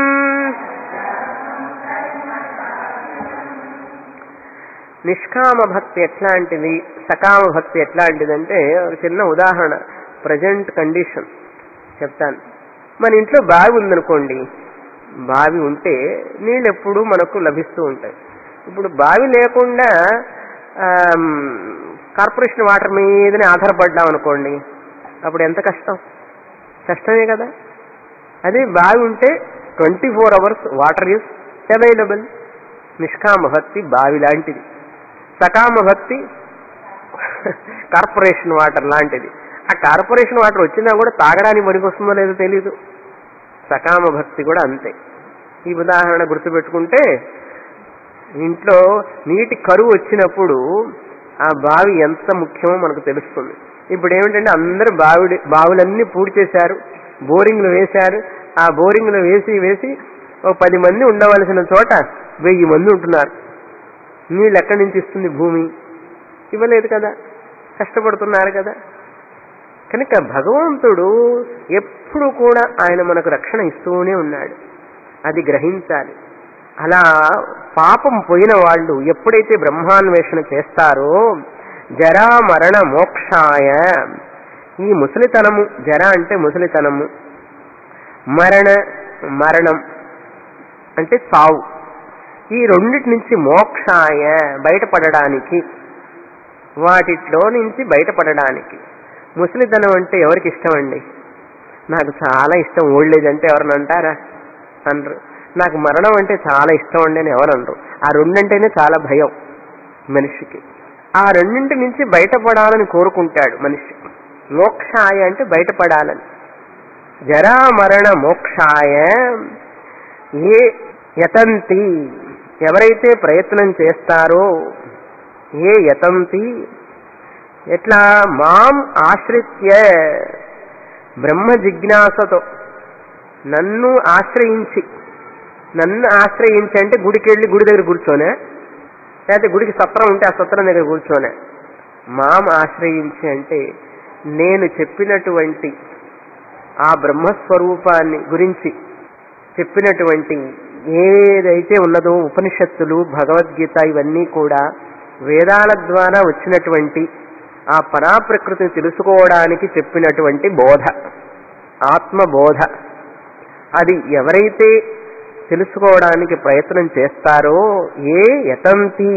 A: నిష్కామ భక్తి ఎట్లాంటిది సకామ భక్తి ఎట్లాంటిదంటే ఒక చిన్న ఉదాహరణ ప్రజెంట్ కండిషన్ చెప్తాను మన ఇంట్లో బావి ఉందనుకోండి బావి ఉంటే నీళ్ళు ఎప్పుడూ మనకు లభిస్తూ ఉంటాయి ఇప్పుడు బావి లేకుండా ఆమ్, కార్పొరేషన్ వాటర్ మీదనే ఆధారపడ్డాం అనుకోండి అప్పుడు ఎంత కష్టం కష్టమే కదా అదే బావి ఉంటే twenty four hours water is available నిష్కామ భక్తి బావి లాంటిది సకామ భక్తి కార్పొరేషన్ వాటర్ లాంటిది ఆ కార్పొరేషన్ వాటర్ వచ్చినా కూడా తాగడానికి పనికొస్తుందో లేదో తెలియదు సకామ భక్తి కూడా అంతే ఈ ఉదాహరణ గుర్తుపెట్టుకుంటే ఇంట్లో నీటి కరువు వచ్చినప్పుడు ఆ బావి ఎంత ముఖ్యమో మనకు తెలుస్తుంది ఇప్పుడు ఏమిటంటే అందరూ బావి బావులన్నీ పూడి చేశారు బోరింగ్లు వేశారు ఆ బోరింగ్లు వేసి వేసి ఒక పది మంది ఉండవలసిన చోట వెయ్యి మంది ఉంటున్నారు నీళ్ళు ఎక్కడి నుంచి ఇస్తుంది భూమి ఇవ్వలేదు కదా కష్టపడుతున్నారు కదా కనుక భగవంతుడు ఎప్పుడు కూడా ఆయన మనకు రక్షణ ఇస్తూనే ఉన్నాడు అది గ్రహించాలి అలా పాపం పోయిన వాళ్ళు ఎప్పుడైతే బ్రహ్మాన్వేషణ చేస్తారో జరా మరణ మోక్షాయ ఈ ముసలితనము జర అంటే ముసలితనము మరణ మరణం అంటే చావు ఈ రెండిటి నుంచి మోక్షాయ బయటపడడానికి వాటిలో నుంచి బయటపడడానికి ముసలితనం అంటే ఎవరికి ఇష్టం అండి నాకు చాలా ఇష్టం ఓల్డ్ ఏజ్ అంటే ఎవరన్నా అంటారా అనరు నాకు మరణం అంటే చాలా ఇష్టం అండి అని ఎవరు అనరు ఆ రెండంటేనే చాలా భయం మనిషికి ఆ రెండింటి నుంచి బయటపడాలని కోరుకుంటాడు మనిషి మోక్షాయ అంటే బయటపడాలని జరా మరణ మోక్షాయ ఏ యతంతి ఎవరైతే ప్రయత్నం చేస్తారో ఏ యతంతి ఎట్లా మాం ఆశ్రిత్య బ్రహ్మ జిజ్ఞాసతో నన్ను ఆశ్రయించి నన్ను ఆశ్రయించి అంటే గుడికి వెళ్ళి గుడి దగ్గర కూర్చోనే లేకపోతే గుడికి సత్రం ఉంటే ఆ సత్రం దగ్గర కూర్చోనే మాం ఆశ్రయించి అంటే నేను చెప్పినటువంటి ఆ బ్రహ్మస్వరూపాన్ని గురించి చెప్పినటువంటి ఏదైతే ఉన్నదో ఉపనిషత్తులు భగవద్గీత ఇవన్నీ కూడా వేదాల ద్వారా వచ్చినటువంటి ఆ పరాప్రకృతిని తెలుసుకోవడానికి చెప్పినటువంటి బోధ ఆత్మబోధ అది ఎవరైతే తెలుసుకోవడానికి ప్రయత్నం చేస్తారో ఏ యతంతి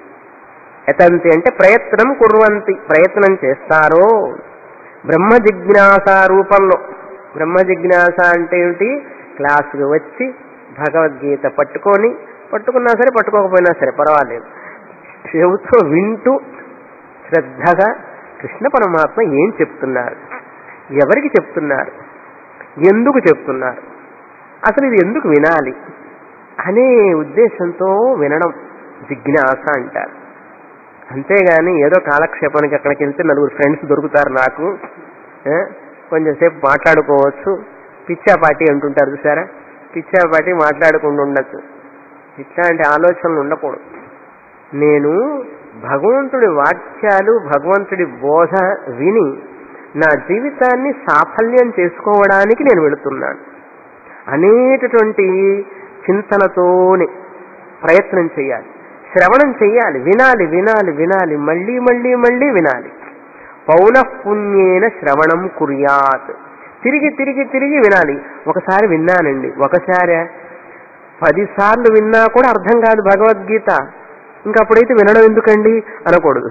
A: యతంతి అంటే ప్రయత్నం కుర్వంతి ప్రయత్నం చేస్తారో బ్రహ్మ జిజ్ఞాస రూపంలో బ్రహ్మ జిజ్ఞాస అంటే ఏమిటి క్లాసుకు వచ్చి భగవద్గీత పట్టుకొని పట్టుకున్నా సరే పట్టుకోకపోయినా సరే పర్వాలేదు చెవుతో వింటూ శ్రద్ధగా కృష్ణ పరమాత్మ ఏం చెప్తున్నారు ఎవరికి చెప్తున్నారు ఎందుకు చెప్తున్నారు అసలు ఇది ఎందుకు వినాలి అనే ఉద్దేశంతో వినడం జిజ్ఞాస అంటారు అంతేగాని ఏదో కాలక్షేపానికి అక్కడికి వెళ్తే నలుగురు ఫ్రెండ్స్ దొరుకుతారు నాకు ఏ? కొంచెం సేపు మాట్లాడుకోవచ్చు పిచ్చాపాటి అంటుంటారు చూసారా పిచ్చాపాటి మాట్లాడకుండా ఉండొచ్చు ఇట్లాంటి ఆలోచనలు ఉండకూడదు నేను భగవంతుడి వాక్యాలు భగవంతుడి బోధ విని నా జీవితాన్ని సాఫల్యం చేసుకోవడానికి నేను వెళుతున్నాను అనేటటువంటి చింతనతోనే ప్రయత్నం చేయాలి శ్రవణం చెయ్యాలి వినాలి వినాలి వినాలి మళ్ళీ మళ్ళీ మళ్ళీ వినాలి పౌనఃపుణ్యేన శ్రవణం కుర్యాత్ తిరిగి తిరిగి తిరిగి వినాలి ఒకసారి విన్నానండి ఒకసారి పదిసార్లు విన్నా కూడా అర్థం కాదు భగవద్గీత ఇంకా అప్పుడైతే వినడం ఎందుకండి అనకూడదు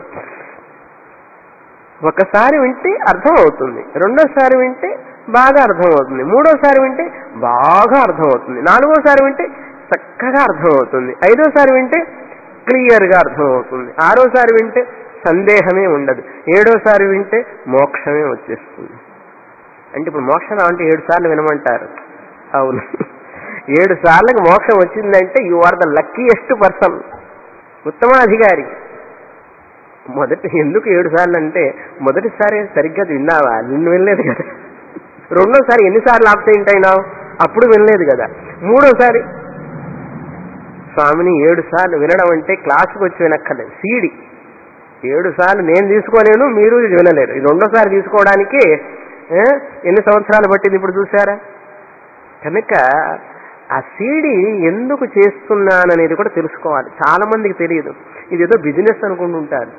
A: ఒకసారి వింటే అర్థం అవుతుంది రెండోసారి వింటే బాగా అర్థం అవుతుంది మూడోసారి వింటే బాగా అర్థం అవుతుంది నాలుగోసారి వింటే చక్కగా అర్థం అవుతుంది ఐదోసారి వింటే క్లియర్గా అర్థం అవుతుంది ఆరోసారి వింటే సందేహమే ఉండదు ఏడోసారి వింటే మోక్షమే వచ్చేస్తుంది అంటే ఇప్పుడు మోక్షం అంటే ఏడు సార్లు వినమంటారు అవును ఏడు సార్లకు మోక్షం వచ్చిందంటే you are the luckiest person ఉత్తమాధికారి మొదటి ఎందుకు ఏడు సార్లు అంటే మొదటిసారి సరిగ్గా విన్నావా నిన్ను వినలేదు కదా రెండోసారి ఎన్నిసార్లు ఆబ్సెంట్ అయినావు అప్పుడు వినలేదు కదా మూడోసారి స్వామిని ఏడు సార్లు వినడం అంటే క్లాసుకు వచ్చి వినక్కర్లేదు సీడి ఏడు సార్లు నేను తీసుకోలేను మీరు ఇది వినలేరు ఇది రెండోసారి తీసుకోవడానికి ఏ, ఎన్ని సంవత్సరాలు పట్టింది ఇప్పుడు చూసారా కనుక ఆ సీడీ ఎందుకు చేస్తున్నాననేది కూడా తెలుసుకోవాలి చాలా మందికి తెలియదు ఇది ఏదో బిజినెస్ అనుకుంటుంటారు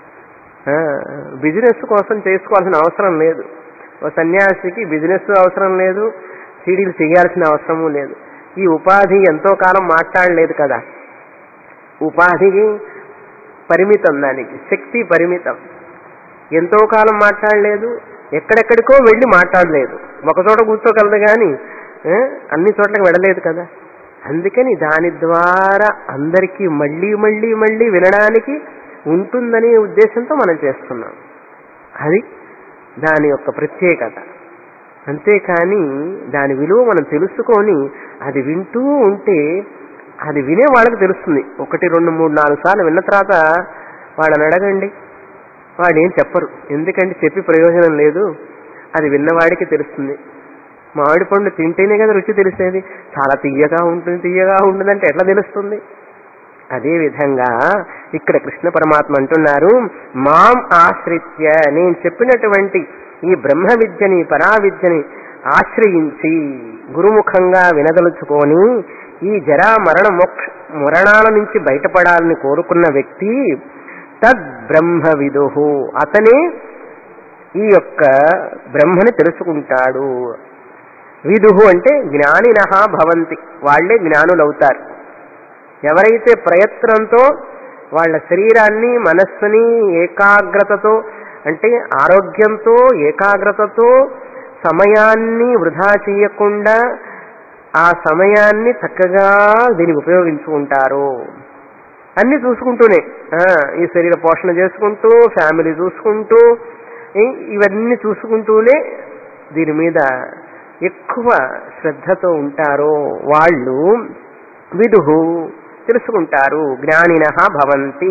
A: బిజినెస్ కోసం చేసుకోవాల్సిన అవసరం లేదు ఓ సన్యాసికి బిజినెస్ అవసరం లేదు సీడీలు చేయాల్సిన అవసరము లేదు ఈ ఉపాధి ఎంతో కాలం మాట్లాడలేదు కదా ఉపాధికి పరిమితం దానికి శక్తి పరిమితం ఎంతో కాలం మాట్లాడలేదు ఎక్కడెక్కడికో వెళ్ళి మాట్లాడలేదు ఒక చోట కూర్చోగలదు కానీ ఏ, అన్ని చోట్లకి వెళ్ళలేదు కదా అందుకని దాని ద్వారా అందరికీ మళ్ళీ మళ్ళీ మళ్ళీ వినడానికి ఉంటుందనే ఉద్దేశంతో మనం చేస్తున్నాం అది దాని యొక్క ప్రత్యేకత అంతేకాని దాని విలువ మనం తెలుసుకొని అది వింటూ ఉంటే అది వినే వాళ్ళకి తెలుస్తుంది ఒకటి రెండు మూడు నాలుగు సార్లు విన్న తర్వాత వాళ్ళని అడగండి వాడు ఏం చెప్పరు ఎందుకంటే చెప్పి ప్రయోజనం లేదు అది విన్నవాడికి తెలుస్తుంది మామిడి పండు తింటేనే కదా రుచి తెలిసేది చాలా తీయగా ఉంటుంది తీయగా ఉంటుందంటే ఎట్లా తెలుస్తుంది అదే విధంగా ఇక్కడ కృష్ణ పరమాత్మ అంటున్నారు మాం ఆశ్రిత్య నేను చెప్పినటువంటి ఈ బ్రహ్మ విద్యని పరా విద్యని ఆశ్రయించి గురుముఖంగా వినదలుచుకొని ఈ జరా మరణ మోక్ష మరణాల నుంచి బయటపడాలని కోరుకున్న వ్యక్తి తద్బ్రహ్మ విదుహు అతనే ఈ యొక్క బ్రహ్మని తెలుసుకుంటాడు విదుహు అంటే జ్ఞానినహ భవంతి వాళ్లే జ్ఞానులవుతారు ఎవరైతే ప్రయత్నంతో వాళ్ళ శరీరాన్ని మనస్సుని ఏకాగ్రతతో అంటే ఆరోగ్యంతో ఏకాగ్రతతో సమయాన్ని వృధా చేయకుండా ఆ సమయాన్ని చక్కగా దీనికి ఉపయోగించుకుంటారు అన్ని చూసుకుంటూనే ఆ, ఈ శరీర పోషణ చేసుకుంటూ ఫ్యామిలీ చూసుకుంటూ ఈ- ఇవన్నీ చూసుకుంటూనే దీని మీద ఎక్కువ శ్రద్ధతో ఉంటారో వాళ్ళు విదుహు తెలుసుకుంటారు జ్ఞానిన భవంతి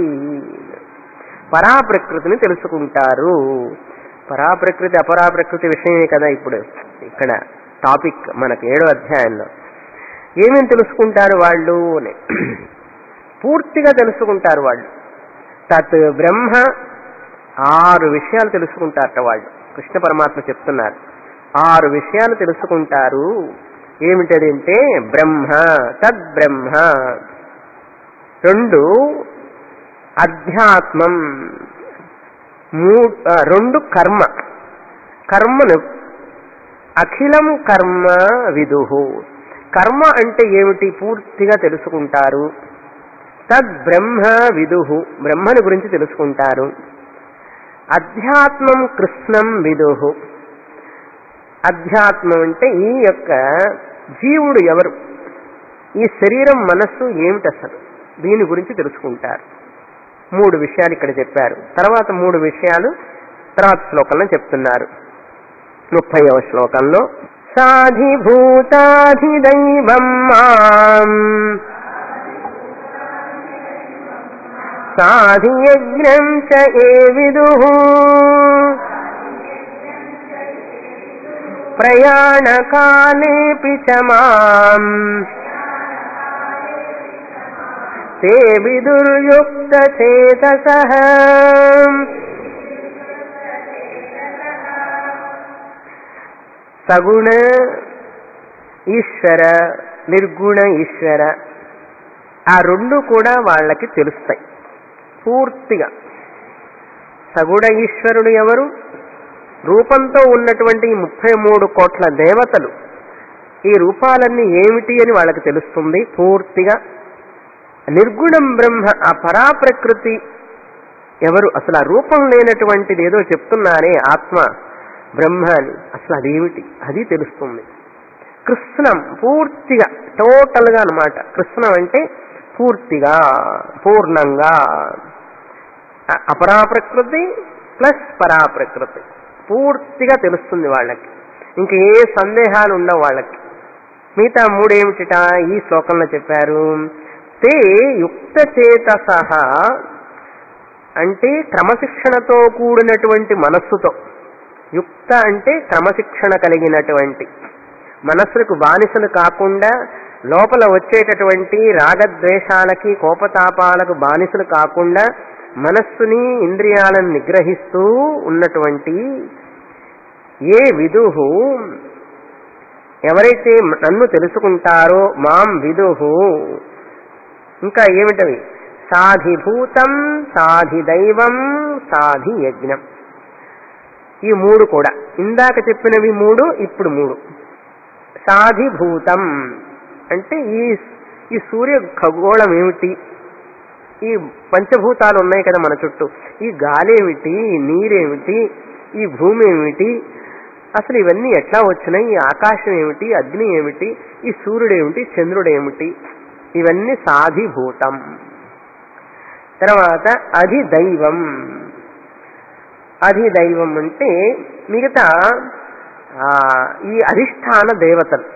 A: పరాప్రకృతిని తెలుసుకుంటారు పరాప్రకృతి అపరాప్రకృతి విషయమే కదా ఇప్పుడు ఇక్కడ టాపిక్ మనకు ఏడో అధ్యాయంలో ఏమేమి తెలుసుకుంటారు వాళ్ళు అని పూర్తిగా తెలుసుకుంటారు వాళ్ళు తత్ బ్రహ్మ ఆరు విషయాలు తెలుసుకుంటారట వాళ్ళు కృష్ణ పరమాత్మ చెప్తున్నారు ఆరు విషయాలు తెలుసుకుంటారు ఏమిటదంటే బ్రహ్మ తద్బ్రహ్మ రెండు అధ్యాత్మం మూ ఆ, రెండు కర్మ కర్మను అఖిలం కర్మ విదుహు కర్మ అంటే ఏమిటి పూర్తిగా తెలుసుకుంటారు తద్బ్రహ్మ విదుహు బ్రహ్మని గురించి తెలుసుకుంటారు అధ్యాత్మం కృష్ణం విదుహు అధ్యాత్మం అంటే ఈ యొక్క జీవుడు ఎవరు ఈ శరీరం మనస్సు ఏమిటి అసలు దీని గురించి తెలుసుకుంటారు మూడు విషయాలు ఇక్కడ చెప్పారు తర్వాత మూడు విషయాలు తర్వాత శ్లోకంలో చెప్తున్నారు ముప్పైవ శ్లోకంలో సాధిభూతాధిదైవం మాం సాధియజ్ఞం చ ఏ విదుః ప్రయాణకాలేపి చ మాం తే విదుర్యుక్త చేతస సగుణ ఈశ్వర నిర్గుణ ఈశ్వర ఆ రెండు కూడా వాళ్ళకి తెలుస్తాయి పూర్తిగా సగుణ ఈశ్వరుడు ఎవరు రూపంతో ఉన్నటువంటి ఈ ముప్పై మూడు కోట్ల దేవతలు ఈ రూపాలన్నీ ఏమిటి అని వాళ్ళకి తెలుస్తుంది పూర్తిగా నిర్గుణం బ్రహ్మ ఆ పరాప్రకృతి ఎవరు అసలు ఆ రూపం లేనటువంటిది ఏదో చెప్తున్నారే ఆత్మ బ్రహ్మ అని అసలు అదేమిటి అది తెలుస్తుంది కృష్ణం పూర్తిగా టోటల్ గా అనమాట కృష్ణం అంటే పూర్తిగా పూర్ణంగా అ- అపరాప్రకృతి ప్లస్ పరాప్రకృతి పూర్తిగా తెలుస్తుంది వాళ్ళకి ఇంక ఏ సందేహాలు ఉండవు వాళ్ళకి మిగతా మూడేమిటిట ఈ శ్లోకంలో చెప్పారు తే యుక్త చేతసహ అంటే క్రమశిక్షణతో కూడినటువంటి మనస్సుతో యుక్త అంటే క్రమశిక్షణ కలిగినటువంటి మనస్సులకు బానిసలు కాకుండా లోపల వచ్చేటటువంటి రాగద్వేషాలకి కోపతాపాలకు బానిసలు కాకుండా మనస్సుని ఇంద్రియాలను నిగ్రహిస్తూ ఉన్నటువంటి ఏ విదుహు ఎవరైతే నన్ను తెలుసుకుంటారో మాం విదుహు ఇంకా ఏమిటవి సాధిభూతం సాధి దైవం సాధి యజ్ఞం ఈ మూడు కూడా ఇందాక చెప్పినవి మూడు ఇప్పుడు మూడు సాధిభూతం అంటే ఈ ఈ సూర్య ఖగోళం ఏమిటి ఈ పంచభూతాలు ఉన్నాయి కదా మన చుట్టూ ఈ గాలి ఏమిటి ఈ నీరేమిటి ఈ భూమి ఏమిటి అసలు ఇవన్నీ ఎట్లా వచ్చినాయి ఈ ఆకాశం ఏమిటి అగ్ని ఏమిటి ఈ సూర్యుడు ఏమిటి చంద్రుడు ఏమిటి ఇవన్నీ సాధిభూతం తర్వాత అధిదైవం అధిదైవం అంటే మిగతా ఆ, ఈ అధిష్టాన దేవతలు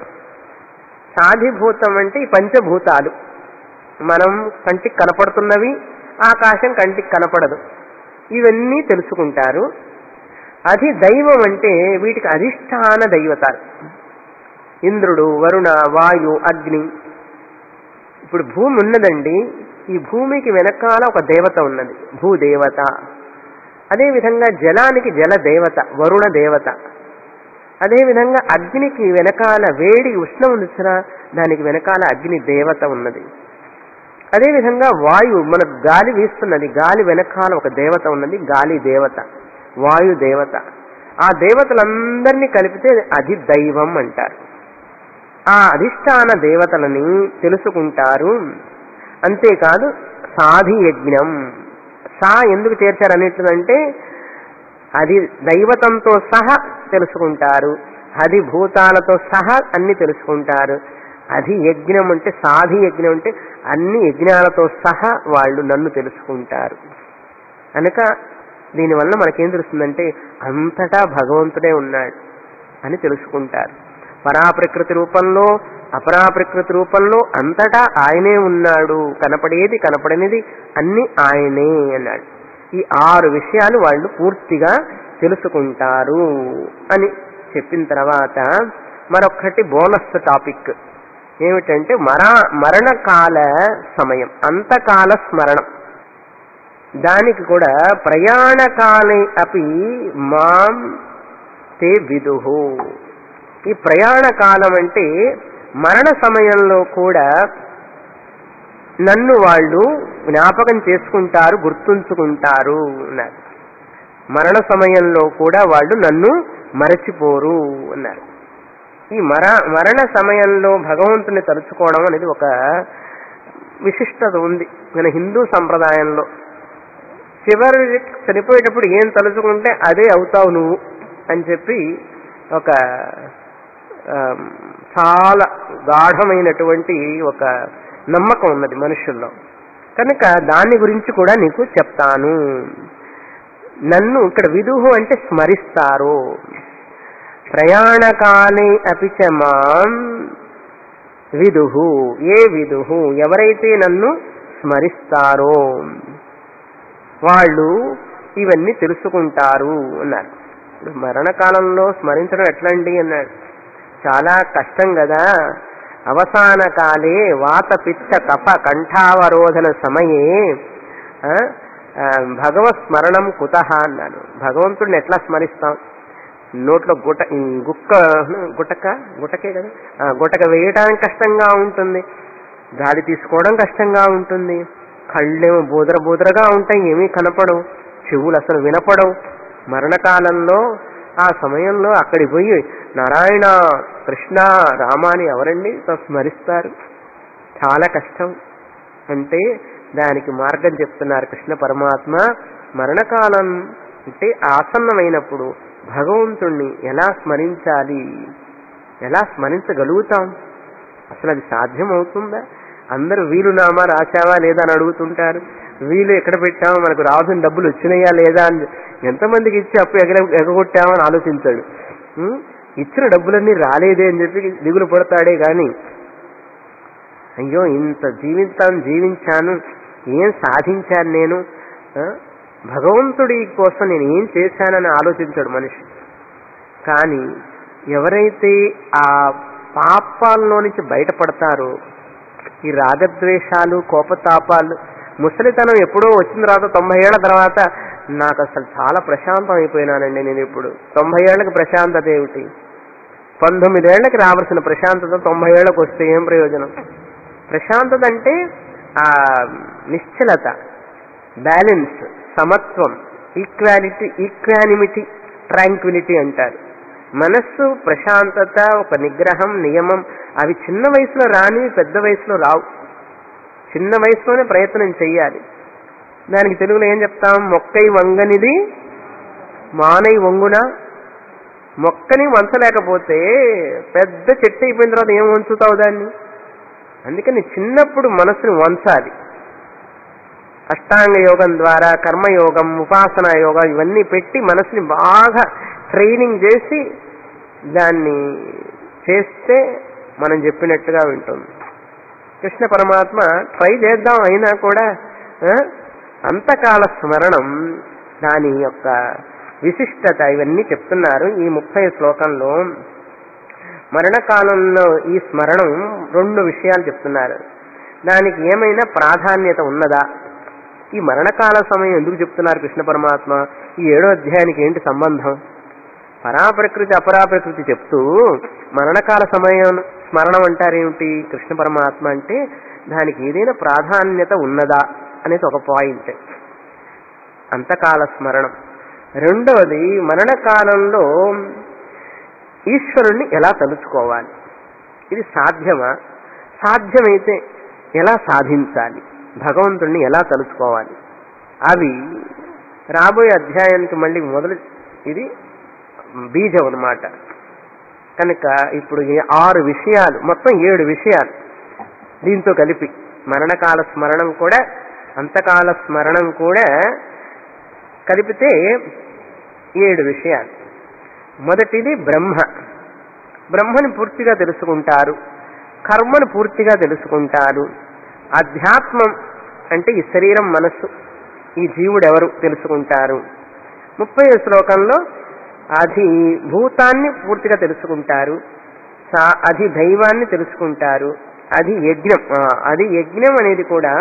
A: సాధిభూతం అంటే ఈ పంచభూతాలు మనం కంటికి కనపడుతున్నవి ఆకాశం కంటికి కనపడదు ఇవన్నీ తెలుసుకుంటారు అది దైవం అంటే వీటికి అధిష్టాన దైవతాలు ఇంద్రుడు వరుణ వాయు అగ్ని ఇప్పుడు భూమి ఉన్నదండి ఈ భూమికి వెనకాల ఒక దేవత ఉన్నది భూదేవత అదేవిధంగా జలానికి జల దేవత వరుణ దేవత అదేవిధంగా అగ్నికి వెనకాల వేడి ఉష్ణం ఉంది చూసారా దానికి వెనకాల అగ్ని దేవత ఉన్నది అదేవిధంగా వాయువు మనకు గాలి వీస్తున్నది గాలి వెనకాల ఒక దేవత ఉన్నది గాలి దేవత వాయు దేవత ఆ దేవతలందరినీ కలిపితే అది దైవం అంటారు ఆ అధిష్టాన దేవతలని తెలుసుకుంటారు అంతేకాదు సాధి యజ్ఞం సా ఎందుకు చేర్చారు అన్నిట్లంటే అది దైవతంతో సహా తెలుసుకుంటారు అది భూతాలతో సహా అన్ని తెలుసుకుంటారు అది యజ్ఞం అంటే సాధి యజ్ఞం అంటే అన్ని యజ్ఞాలతో సహా వాళ్ళు నన్ను తెలుసుకుంటారు కనుక దీనివల్ల మనకేం తెలుస్తుందంటే అంతటా భగవంతుడే ఉన్నాడు అని తెలుసుకుంటారు పరాప్రకృతి రూపంలో అపరాప్రకృతి రూపంలో అంతటా ఆయనే ఉన్నాడు కనపడేది కనపడనిది అన్ని ఆయనే అన్నాడు ఈ ఆరు విషయాలు వాళ్ళు పూర్తిగా తెలుసుకుంటారు అని చెప్పిన తర్వాత మరొకటి బోనస్ టాపిక్ ఏమిటంటే మర మరణకాల సమయం అంతకాల స్మరణం దానికి కూడా ప్రయాణకాలే అపి మాం తే విదుహు ఈ ప్రయాణ కాలం అంటే మరణ సమయంలో కూడా నన్ను వాళ్ళు జ్ఞాపకం చేసుకుంటారు గుర్తుంచుకుంటారు అన్నారు మరణ సమయంలో కూడా వాళ్ళు నన్ను మరచిపోరు అన్నారు ఈ మర మరణ సమయంలో భగవంతుని తలుచుకోవడం అనేది ఒక విశిష్టత ఉంది మన హిందూ సంప్రదాయంలో చివరి చనిపోయేటప్పుడు ఏం తలుచుకుంటే అదే అవుతావు నువ్వు అని చెప్పి ఒక ఆ, చాలా గాఢమైనటువంటి ఒక నమ్మకం ఉన్నది మనుషుల్లో కనుక దాని గురించి కూడా నీకు చెప్తాను నన్ను ఇక్కడ విదుహు అంటే స్మరిస్తారు ప్రయాణకాలే అపిచ మాం విదుహు ఏ విదుహు ఎవరైతే నన్ను స్మరిస్తారో వాళ్ళు ఇవన్నీ తెలుసుకుంటారు అన్నారు ఇప్పుడు మరణకాలంలో స్మరించడం ఎట్లండి అన్నాడు చాలా కష్టం కదా అవసాన కాలే వాత పిత్త కఫ కంఠావరోధన సమయే ఆ, ఆ, భగవత్ స్మరణం కుత అన్నాను భగవంతుడిని ఎట్లా స్మరిస్తాం నోట్లో గుట ఈ గుక్క గుటక గుటకే కదా ఆ, గుటక వేయడానికి కష్టంగా ఉంటుంది గాలి తీసుకోవడం కష్టంగా ఉంటుంది కళ్ళేమో బూదర బూదరగా ఉంటాయి ఏమీ కనపడవు చెవులు అసలు వినపడవు మరణకాలంలో ఆ సమయంలో అక్కడికి పోయి నారాయణ కృష్ణ రామాని ఎవరండి స్మరిస్తారు చాలా కష్టం అంటే దానికి మార్గం చెప్తున్నారు కృష్ణ పరమాత్మ మరణకాలం అంటే ఆసన్నమైనప్పుడు భగవంతుణ్ణి ఎలా స్మరించాలి ఎలా స్మరించగలుగుతాం అసలు అది సాధ్యం అవుతుందా అందరూ వీలు నామా రాశావా లేదా అని అడుగుతుంటారు వీలు ఎక్కడ పెట్టామో మనకు రావాల్సిన డబ్బులు వచ్చినాయా లేదా అని ఎంతమందికి ఇచ్చి అప్పు ఎగర ఎగగొట్టామో అని ఆలోచించాడు ఉం? ఇచ్చిన డబ్బులన్నీ రాలేదే అని చెప్పి దిగులు పడతాడే గాని అయ్యో ఇంత జీవితాన్ని జీవించాను ఏం సాధించాను నేను ఆ? భగవంతుడి కోసం నేను ఏం చేశానని ఆలోచించాడు మనిషి కానీ ఎవరైతే ఆ పాపాల్లో నుంచి బయటపడతారో ఈ రాగద్వేషాలు కోపతాపాలు ముసలితనం ఎప్పుడో వచ్చిన తర్వాత తొంభై ఏళ్ల తర్వాత నాకు అసలు చాలా ప్రశాంతం అయిపోయినానండి నేను ఇప్పుడు తొంభై ఏళ్లకు ప్రశాంతత ఏమిటి పంతొమ్మిదేళ్లకి రావాల్సిన ప్రశాంతత తొంభై ఏళ్లకు వస్తే ఏం ప్రయోజనం ప్రశాంతత అంటే ఆ నిశ్చలత బ్యాలెన్స్ సమత్వం ఈక్వాలిటీ ఈక్వానిమిటీ ట్రాంక్విలిటీ అంటారు మనస్సు ప్రశాంతత ఒక నిగ్రహం నియమం అవి చిన్న వయసులో రాని పెద్ద వయసులో రావు చిన్న వయసులోనే ప్రయత్నం చెయ్యాలి దానికి తెలుగులో ఏం చెప్తాం మొక్కై వంగనిది మానై వంగున మొక్కని వంచలేకపోతే పెద్ద చెట్టు అయిపోయిన తర్వాత ఏం వంచుతావు దాన్ని అందుకని చిన్నప్పుడు మనసుని వంచాలి అష్టాంగ యోగం ద్వారా కర్మయోగం ఉపాసన యోగం ఇవన్నీ పెట్టి మనసుని బాగా ట్రైనింగ్ చేసి దాన్ని చేస్తే మనం చెప్పినట్టుగా వింటుంది కృష్ణ పరమాత్మ ట్రై చేద్దాం అయినా కూడా ఆ, అంతకాల స్మరణం దాని యొక్క విశిష్టత ఇవన్నీ చెప్తున్నారు ఈ ముప్పై శ్లోకంలో మరణకాలంలో ఈ స్మరణం రెండు విషయాలు చెప్తున్నారు దానికి ఏమైనా ప్రాధాన్యత ఉన్నదా ఈ మరణకాల సమయం ఎందుకు చెప్తున్నారు కృష్ణ పరమాత్మ ఈ ఏడో అధ్యాయానికి ఏంటి సంబంధం పరాప్రకృతి అపరాప్రకృతి చెప్తూ మరణకాల సమయం స్మరణం అంటారేమిటి కృష్ణ పరమాత్మ అంటే దానికి ఏదైనా ప్రాధాన్యత ఉన్నదా అనేది ఒక పాయింట్ అంతకాల స్మరణం రెండవది మరణకాలంలో ఈశ్వరుణ్ణి ఎలా తలుచుకోవాలి ఇది సాధ్యమా సాధ్యమైతే ఎలా సాధించాలి భగవంతుణ్ణి ఎలా తలుచుకోవాలి అవి రాబోయే అధ్యాయానికి మళ్ళీ మొదలు ఇది బీజం అన్నమాట కనుక ఇప్పుడు ఈ ఆరు విషయాలు మొత్తం ఏడు విషయాలు దీంతో కలిపి మరణకాల స్మరణం కూడా అంతకాల స్మరణం కూడా కలిపితే ఏడు విషయాలు మొదటిది బ్రహ్మ బ్రహ్మని పూర్తిగా తెలుసుకుంటారు కర్మను పూర్తిగా తెలుసుకుంటారు అధ్యాత్మం అంటే ఈ శరీరం మనస్సు ఈ జీవుడు ఎవరు తెలుసుకుంటారు ముప్పై శ్లోకంలో అది భూతాన్ని పూర్తిగా తెలుసుకుంటారు సా- అది దైవాన్ని తెలుసుకుంటారు అది యజ్ఞం ఆ, అది యజ్ఞం అనేది కూడా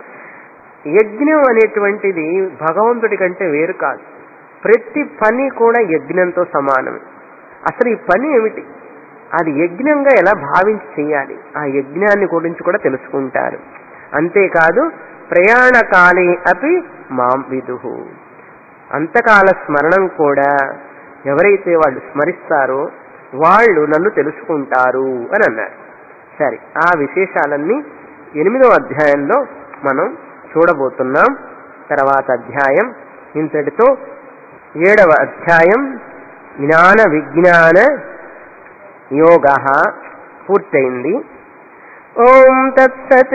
A: యజ్ఞం అనేటువంటిది భగవంతుడి కంటే వేరు కాదు ప్రతి పని కూడా యజ్ఞంతో సమానం అసలు ఈ పని ఏమిటి అది యజ్ఞంగా ఎలా భావించి చేయాలి ఆ యజ్ఞాన్ని గురించి కూడా తెలుసుకుంటారు అంతేకాదు ప్రయాణ కాలే అపి మాం విదుహు అంతకాల స్మరణం కూడా ఎవరైతే వాళ్ళు స్మరిస్తారో వాళ్ళు నన్ను తెలుసుకుంటారు అని అన్నారు సరే ఆ విశేషాలన్నీ ఎనిమిదో అధ్యాయంలో మనం చూడబోతున్నాం తర్వాత అధ్యాయం ఇంతటితో ఏడవ అధ్యాయం జ్ఞాన విజ్ఞాన యోగ పూర్తయింది ఓం తత్సత్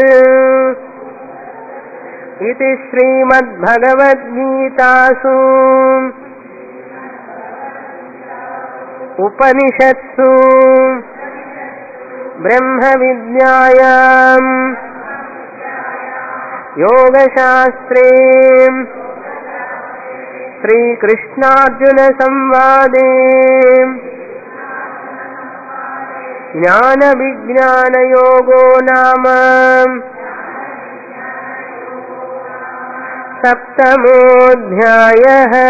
A: ఇది శ్రీమద్భగవద్గీతాసు ఉపనిషత్సు బ్రహ్మ విద్యాయాం యోగశాస్త్రే శ్రీకృష్ణార్జున సంవాదే జ్ఞాన విజ్ఞాన యోగో నామ సప్తమోధ్యాయ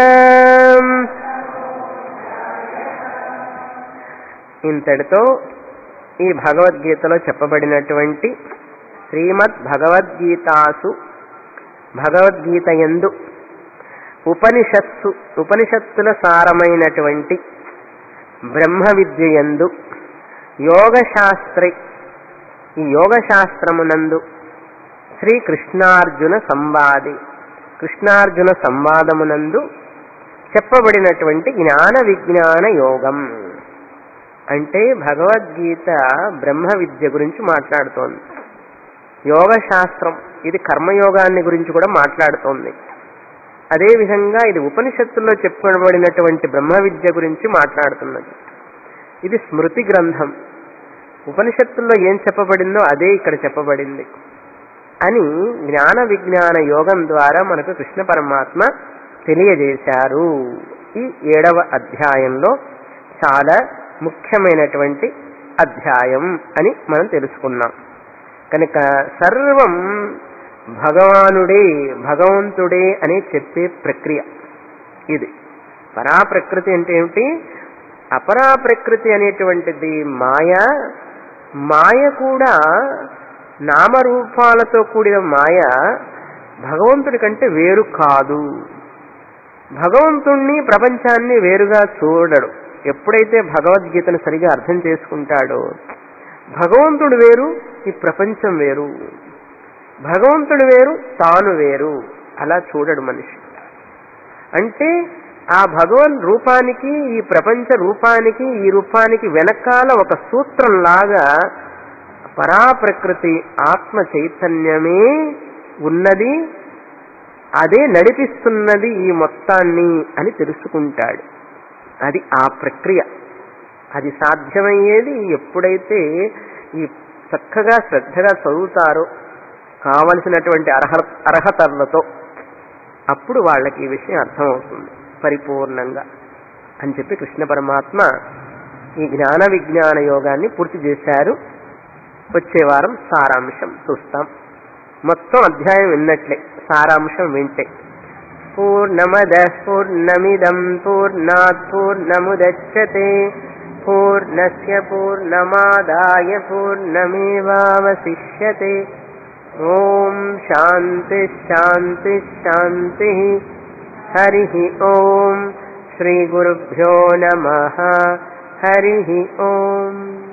A: ఇంతటితో ఈ భగవద్గీతలో చెప్పబడినటువంటి శ్రీమద్ భగవద్గీతాసు భగవద్గీత ఎందు ఉపనిషత్సు ఉపనిషత్తుల సారమైనటువంటి బ్రహ్మ విద్య యందు యోగశాస్త్రి ఈ యోగశాస్త్రమునందు శ్రీకృష్ణార్జున సంవాది కృష్ణార్జున సంవాదమునందు చెప్పబడినటువంటి జ్ఞాన విజ్ఞాన యోగం అంటే భగవద్గీత బ్రహ్మ విద్య గురించి మాట్లాడుతోంది యోగ శాస్త్రం ఇది కర్మయోగాన్ని గురించి కూడా మాట్లాడుతోంది అదేవిధంగా ఇది ఉపనిషత్తుల్లో చెప్పబడినటువంటి బ్రహ్మ విద్య గురించి మాట్లాడుతున్నది ఇది స్మృతి గ్రంథం ఉపనిషత్తుల్లో ఏం చెప్పబడిందో అదే ఇక్కడ చెప్పబడింది అని జ్ఞాన విజ్ఞాన యోగం ద్వారా మనకు కృష్ణ పరమాత్మ తెలియజేశారు ఈ ఏడవ అధ్యాయంలో చాలా ముఖ్యమైనటువంటి అధ్యాయం అని మనం తెలుసుకున్నాం కనుక సర్వం భగవానుడే భగవంతుడే అని చెప్పే ప్రక్రియ ఇది పరాప్రకృతి అంటే ఏమిటి అపరాప్రకృతి అనేటువంటిది మాయ మాయ కూడా నామరూపాలతో కూడిన మాయ భగవంతుడి కంటే వేరు కాదు భగవంతుణ్ణి ప్రపంచాన్ని వేరుగా చూడడు ఎప్పుడైతే భగవద్గీతను సరిగా అర్థం చేసుకుంటాడో భగవంతుడు వేరు ఈ ప్రపంచం వేరు భగవంతుడు వేరు తాను వేరు అలా చూడడు మనిషి అంటే ఆ భగవన్ రూపానికి ఈ ప్రపంచ రూపానికి ఈ రూపానికి వెనకాల ఒక సూత్రం లాగా పరాప్రకృతి ఆత్మ చైతన్యమే ఉన్నది అదే నడిపిస్తున్నది ఈ మొత్తాన్ని అని తెలుసుకుంటాడు అది ఆ ప్రక్రియ అది సాధ్యమయ్యేది ఎప్పుడైతే ఈ చక్కగా శ్రద్ధగా చదువుతారో కావలసినటువంటి అర్హ అర్హతలతో అప్పుడు వాళ్ళకి ఈ విషయం అర్థమవుతుంది పరిపూర్ణంగా అని చెప్పి కృష్ణ పరమాత్మ ఈ జ్ఞాన విజ్ఞాన యోగాన్ని పూర్తి చేశారు వచ్చే వారం సారాంశం చూస్తాం మొత్తం అధ్యాయం విన్నట్లే సారాంశం వింటే పూర్ణమద పూర్ణమిదం పూర్ణాత్ పూర్ణముదచ్చతే పూర్ణస్య పూర్ణమాదాయ పూర్ణమేవావశిష్యతే ఓం శాంతి శాంతి శాంతి హరి ఓం శ్రీ గురుభ్యో నమ హరి ఓం